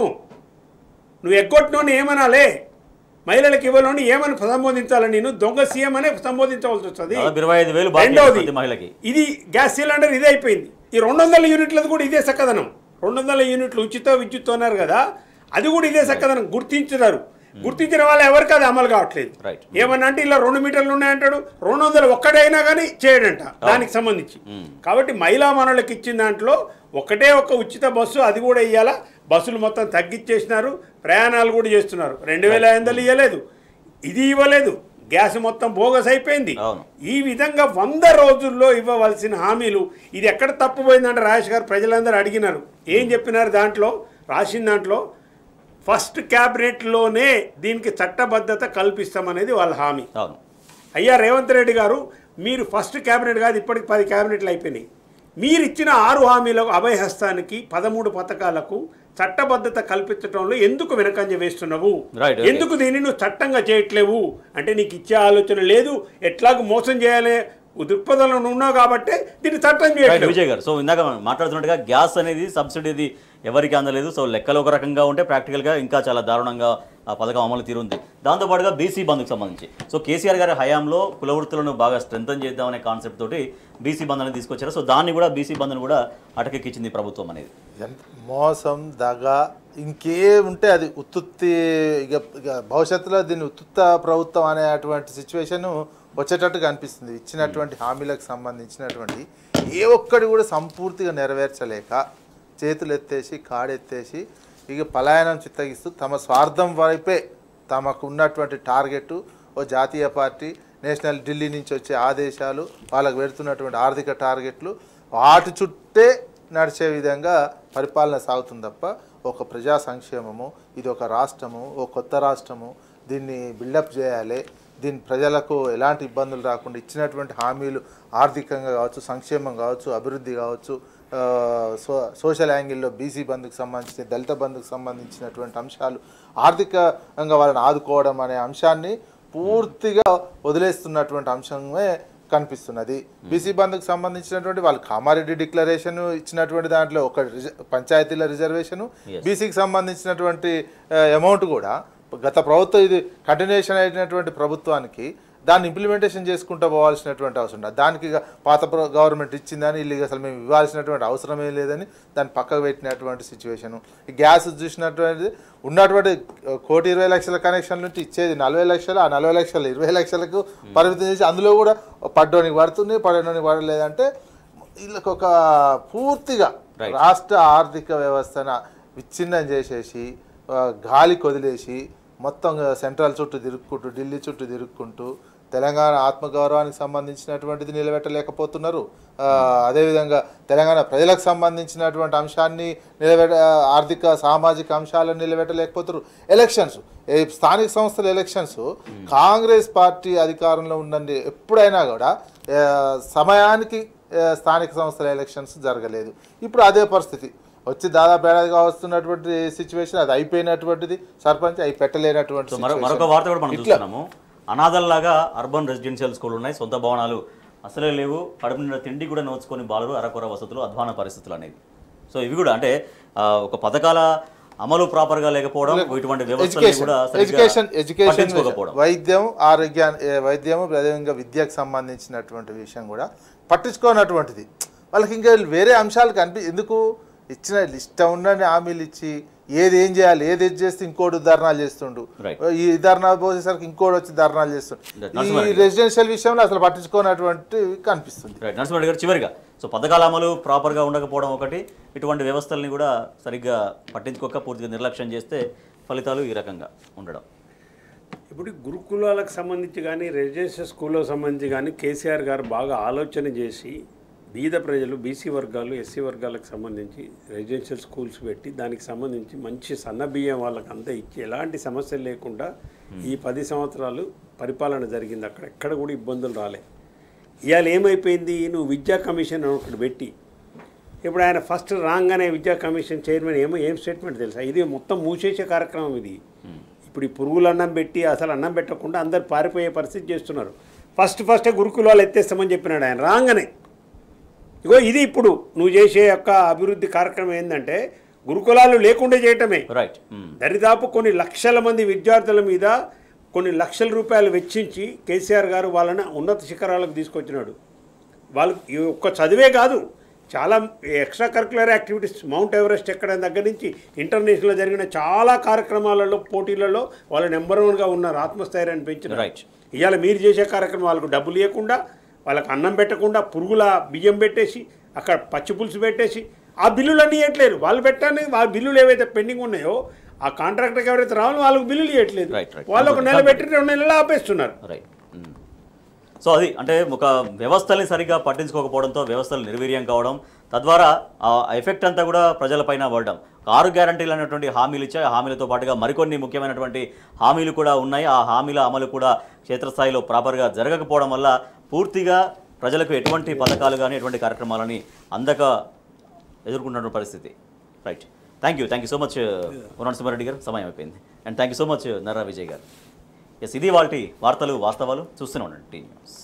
నువ్వు ఎగ్గొట్టినోని ఏమనాలే మహిళలకు ఇవ్వాలని ఏమని సంబోధించాలి నేను దొంగ సీఎం అనే సంబోధించవలసి వస్తుంది దాదాపు ఇరవై ఐదు వేలు బాకీ రెండవది ప్రతి మహిళకి ఇది గ్యాస్ సిలిండర్ ఇదే అయిపోయింది ఈ రెండు వందల యూనిట్లది కూడా ఇదే చక్కదనం రెండు వందల యూనిట్లు ఉచిత విద్యుత్ అన్నారు కదా అది కూడా ఇదే చక్కదనం గుర్తించినారు గుర్తించిన వాళ్ళు ఎవరికి అది అమలు కావట్లేదు Right. ఏమన్నా అంటే ఇలా రెండు మీటర్లు ఉన్నాయంటాడు రెండు వందలు ఒక్కటైనా కానీ చేయడంట దానికి సంబంధించి కాబట్టి మహిళా మనులకు ఇచ్చిన దాంట్లో ఒకటే ఒక ఉచిత బస్సు అది కూడా ఇవ్వాలా బస్సులు మొత్తం తగ్గించేసినారు ప్రయాణాలు కూడా చేస్తున్నారు రెండు వేల ఐదు వందలు ఇవ్వలేదు ఇది ఇవ్వలేదు గ్యాస్ మొత్తం బోగస్ అయిపోయింది అవును. ఈ విధంగా వంద రోజుల్లో ఇవ్వవలసిన హామీలు ఇది ఎక్కడ తప్పుపోయిందంటే రాజేష్ గారు ప్రజలందరూ అడిగినారు ఏం చెప్పినారు దాంట్లో రాసిన దాంట్లో ఫస్ట్ క్యాబినెట్లోనే దీనికి చట్టబద్ధత కల్పిస్తామనేది వాళ్ళ హామీ అవును అయ్యా రేవంత్ రెడ్డి గారు మీరు ఫస్ట్ క్యాబినెట్ కాదు ఇప్పటికి పది క్యాబినెట్లు అయిపోయినాయి మీరు ఇచ్చిన ఆరు హామీలకు అభయహస్తానికి పదమూడు పథకాలకు చట్టబద్ధత కల్పించడంలో ఎందుకు వెనకంజ వేస్తున్నావు Right, okay. ఎందుకు దీన్ని నువ్వు చట్టంగా చేయట్లేవు అంటే నీకు ఇచ్చే ఆలోచన లేదు ఎట్లాగూ మోసం చేయాలి దృక్పథంలో నువ్వు ఉన్నావు కాబట్టి దీన్ని చట్టం రైట్ చేయట్లేదు విజయ్ గారు సో ఇందాక మనం మాట్లాడుతున్నట్టుగా గ్యాస్ అనేది సబ్సిడీది ఎవరికి అందలేదు సో లెక్కలు ఒక రకంగా ఉంటే ప్రాక్టికల్గా ఇంకా చాలా దారుణంగా ఆ పథకం అమలు తీరుంది దాంతోపాటుగా బీసీ బంద్కు సంబంధించి సో కేసీఆర్ గారి హయాంలో కుల వృత్తులను బాగా స్ట్రెంథన్ చేద్దామనే కాన్సెప్ట్ తోటి బీసీ బంద్ అనేది తీసుకొచ్చారు సో దాన్ని కూడా బీసీ బంద్ను కూడా అటకెక్కించింది ప్రభుత్వం అనేది ఎంత మోసం దగ ఇంకే ఉంటే అది ఉత్తుత్తి ఇక ఇక భవిష్యత్తులో దీన్ని ఉత్తుత్త ప్రభుత్వం అనేటువంటి సిచ్యువేషన్ వచ్చేటట్టుగా అనిపిస్తుంది ఇచ్చినటువంటి హామీలకు సంబంధించినటువంటి ఏ ఒక్కటి కూడా సంపూర్తిగా నెరవేర్చలేక చేతులు ఎత్తేసి కాడెత్తేసి ఇక పలాయనం చిత్తగిస్తూ తమ స్వార్థం వైపే తమకు ఉన్నటువంటి టార్గెట్ ఓ జాతీయ పార్టీ నేషనల్ ఢిల్లీ నుంచి వచ్చే ఆదేశాలు వాళ్ళకు పెడుతున్నటువంటి ఆర్థిక టార్గెట్లు వాటి చుట్టే నడిచే విధంగా పరిపాలన సాగుతుంది తప్ప ఒక ప్రజా సంక్షేమము ఇది ఒక రాష్ట్రము ఓ కొత్త రాష్ట్రము దీన్ని బిల్డప్ చేయాలి దీని ప్రజలకు ఎలాంటి ఇబ్బందులు రాకుండా ఇచ్చినటువంటి హామీలు ఆర్థికంగా కావచ్చు సంక్షేమం కావచ్చు అభివృద్ధి కావచ్చు ఆ, సో సోషల్ యాంగిల్లో బీసీ బంధుకు సంబంధించి దళిత బంధుకు సంబంధించినటువంటి అంశాలు ఆర్థికంగా వాళ్ళని ఆదుకోవడం అనే అంశాన్ని పూర్తిగా వదిలేస్తున్నటువంటి అంశమే కనిపిస్తున్నది బీసీ బంధుకు సంబంధించినటువంటి వాళ్ళు కామారెడ్డి డిక్లరేషన్ ఇచ్చినటువంటి దాంట్లో ఒక రిజ- పంచాయతీల రిజర్వేషను Yes. బీసీకి సంబంధించినటువంటి అమౌంట్ కూడా గత ప్రభుత్వం ఇది కంటిన్యూషన్ అయినటువంటి ప్రభుత్వానికి దాన్ని ఇంప్లిమెంటేషన్ చేసుకుంటూ పోవాల్సినటువంటి అవసరం ఉంది దానికి ఇక పాత ప్ర- గవర్నమెంట్ ఇచ్చిందని వీళ్ళు ఇక అసలు మేము ఇవ్వాల్సినటువంటి అవసరమే లేదని దాన్ని పక్కకు పెట్టినటువంటి సిచ్యువేషను ఈ గ్యాస్ చూసినటువంటి ఉన్నటువంటి కోటి ఇరవై లక్షల కనెక్షన్ నుంచి ఇచ్చేది నలభై లక్షలు ఆ నలభై లక్షలు ఇరవై లక్షలకు పరిమితం చేసి అందులో కూడా పడ్డోనికి పడుతుంది పడడానికి పడలేదంటే వీళ్ళకి ఒక పూర్తిగా Right. రాష్ట్ర ఆర్థిక వ్యవస్థను విచ్ఛిన్నం చేసేసి ఆ, గాలి కొదిలేసి మొత్తం సెంట్రల్ చుట్టూ తిరుక్కుంటూ ఢిల్లీ చుట్టూ తిరుక్కుంటూ తెలంగాణ ఆత్మగౌరవానికి సంబంధించినటువంటిది నిలబెట్టలేకపోతున్నారు ఆ, అదేవిధంగా తెలంగాణ ప్రజలకు సంబంధించినటువంటి అంశాన్ని నిలబెట్ట ఆర్థిక సామాజిక అంశాలను నిలబెట్టలేకపోతున్నారు ఎలక్షన్స్ ఏ స్థానిక సంస్థల ఎలక్షన్స్ కాంగ్రెస్ పార్టీ అధికారంలో ఉండండి ఎప్పుడైనా కూడా ఆ, సమయానికి ఆ, స్థానిక సంస్థల ఎలక్షన్స్ జరగలేదు ఇప్పుడు అదే పరిస్థితి వచ్చి దాదాపు ఏడాదిగా వస్తున్నటువంటి సిచ్యువేషన్ అది అయిపోయినటువంటిది సర్పంచ్ అవి పెట్టలేనటువంటి సో మరో situation. మరొక వార్త కూడా మనం ఇట్లా చూస్తున్నాము అనాథల్లాగా అర్బన్ రెసిడెన్షియల్ స్కూల్ ఉన్నాయి సొంత భవనాలు అసలే లేవు కడుపు నిండా తిండి కూడా నోచుకొని బాలురు అరకొర వసతులు అధ్వాన పరిస్థితులు అనేది సో ఇవి కూడా అంటే ఆ, ఒక పథకాల అమలు ప్రాపర్గా లేకపోవడం ఇటువంటి వ్యవస్థలు ఎడ్యుకేషన్ కూడా సరిగ్గా ఎడ్యుకేషన్ ఎడ్యుకేషన్ పట్టించుకోకపోవడం వైద్యం ఆరోగ్య వైద్యం అదేవిధంగా విద్యకు సంబంధించినటువంటి విషయం కూడా పట్టించుకోనటువంటిది వాళ్ళకి ఇంకా వేరే అంశాలు కనిపి ఎందుకు ఇచ్చిన ఇష్టం ఉన్నని హామీలు ఇచ్చి ఏది ఏం చేయాలి ఏది ఏది చేస్తే ఇంకోటి ధర్నాలు చేస్తుండు Right. ఈ ధర్నాలు పోసేసరికి ఇంకోటి వచ్చి ధర్నాలు చేస్తుండు నరసింహారెడ్డి ఈ రెసిడెన్షియల్ విషయంలో అసలు పట్టించుకోనటువంటి కనిపిస్తుంది రైట్ నరసింహారెడ్డి గారు చివరిగా సో పథకాల అమలు ప్రాపర్గా ఉండకపోవడం ఒకటి ఇటువంటి వ్యవస్థల్ని కూడా సరిగ్గా పట్టించుకోక పూర్తిగా నిర్లక్ష్యం చేస్తే ఫలితాలు ఈ రకంగా ఉండడం ఇప్పుడు ఈ గురుకులాలకు సంబంధించి కానీ రెసిడెన్షియల్ స్కూళ్ళకు సంబంధించి కానీ కేసీఆర్ గారు బాగా ఆలోచన చేసి బీద ప్రజలు బీసీ వర్గాలు ఎస్సీ వర్గాలకు సంబంధించి రెసిడెన్షియల్ స్కూల్స్ పెట్టి దానికి సంబంధించి మంచి సన్న బియ్యం వాళ్ళకి అంతా ఇచ్చి ఎలాంటి సమస్యలు లేకుండా ఈ పది సంవత్సరాలు పరిపాలన జరిగింది అక్కడ ఎక్కడ కూడా ఇబ్బందులు రాలే ఇవాళ ఏమైపోయింది నువ్వు విద్యా కమిషన్ అని ఒకటి పెట్టి ఇప్పుడు ఆయన ఫస్ట్ రాగానే విద్యా కమిషన్ చైర్మన్ ఏమో ఏం స్టేట్మెంట్ తెలుసా ఇది మొత్తం మూసేసే కార్యక్రమం ఇది ఇప్పుడు ఈ పురుగులు అన్నం పెట్టి అసలు అన్నం పెట్టకుండా అందరు పారిపోయే పరిస్థితి చేస్తున్నారు ఫస్ట్ ఫస్టే గురుకులాలు ఎత్తేస్తామని చెప్పినాడు ఆయన రాగానే ఇగో ఇది ఇప్పుడు నువ్వు చేసే యొక్క అభివృద్ధి కార్యక్రమం ఏంటంటే గురుకులాలు లేకుండా చేయటమే రైట్ దరిదాపు కొన్ని లక్షల మంది విద్యార్థుల మీద కొన్ని లక్షల రూపాయలు వెచ్చించి కేసీఆర్ గారు వాళ్ళని ఉన్నత శిఖరాలకు తీసుకొచ్చినాడు వాళ్ళు ఈ ఒక్క చదివే కాదు చాలా extra curricular activities Mount Everest ఎక్కడం దగ్గర నుంచి ఇంటర్నేషనల్లో జరిగిన చాలా కార్యక్రమాలలో పోటీలలో వాళ్ళు నెంబర్ వన్గా ఉన్నారు ఆత్మస్థైర్యాన్ని పెంచిన రైట్ ఇవాళ మీరు చేసే కార్యక్రమం వాళ్ళకు డబ్బులు ఇవ్వకుండా వాళ్ళకి అన్నం పెట్టకుండా పురుగుల బియ్యం పెట్టేసి అక్కడ పచ్చి పులుసు పెట్టేసి ఆ బిల్లులు అన్నీ ఇవ్వట్లేదు వాళ్ళు పెట్టాలని వాళ్ళ బిల్లులు ఏవైతే పెండింగ్ ఉన్నాయో ఆ కాంట్రాక్టర్కి ఎవరైతే రావాలో వాళ్ళకి బిల్లులు ఇవ్వట్లేదు Right, right. వాళ్ళు ఒక నెల పెట్టి రెండు నెలలు ఆపేస్తున్నారు రైట్ సో అది అంటే ఒక వ్యవస్థల్ని సరిగ్గా పట్టించుకోకపోవడంతో వ్యవస్థలు నిర్వీర్యం కావడం తద్వారా ఆ ఎఫెక్ట్ అంతా కూడా ప్రజలపైన పడడం ఆరు గ్యారంటీలు అనేటువంటి హామీలు ఇచ్చాయి ఆ హామీలతో పాటుగా మరికొన్ని ముఖ్యమైనటువంటి హామీలు కూడా ఉన్నాయి ఆ హామీల అమలు కూడా క్షేత్రస్థాయిలో ప్రాపర్గా జరగకపోవడం వల్ల పూర్తిగా ప్రజలకు ఎటువంటి పథకాలు కానీ ఎటువంటి కార్యక్రమాలని అందక ఎదుర్కొంటున్న పరిస్థితి right thank you thank you so much Reddy garu సమయం అయిపోయింది and thank you so much Narra Vijay garu yes ఇది వాళ్ళ వార్తలు వాస్తవాలు చూస్తూనే ఉండండి టీ న్యూస్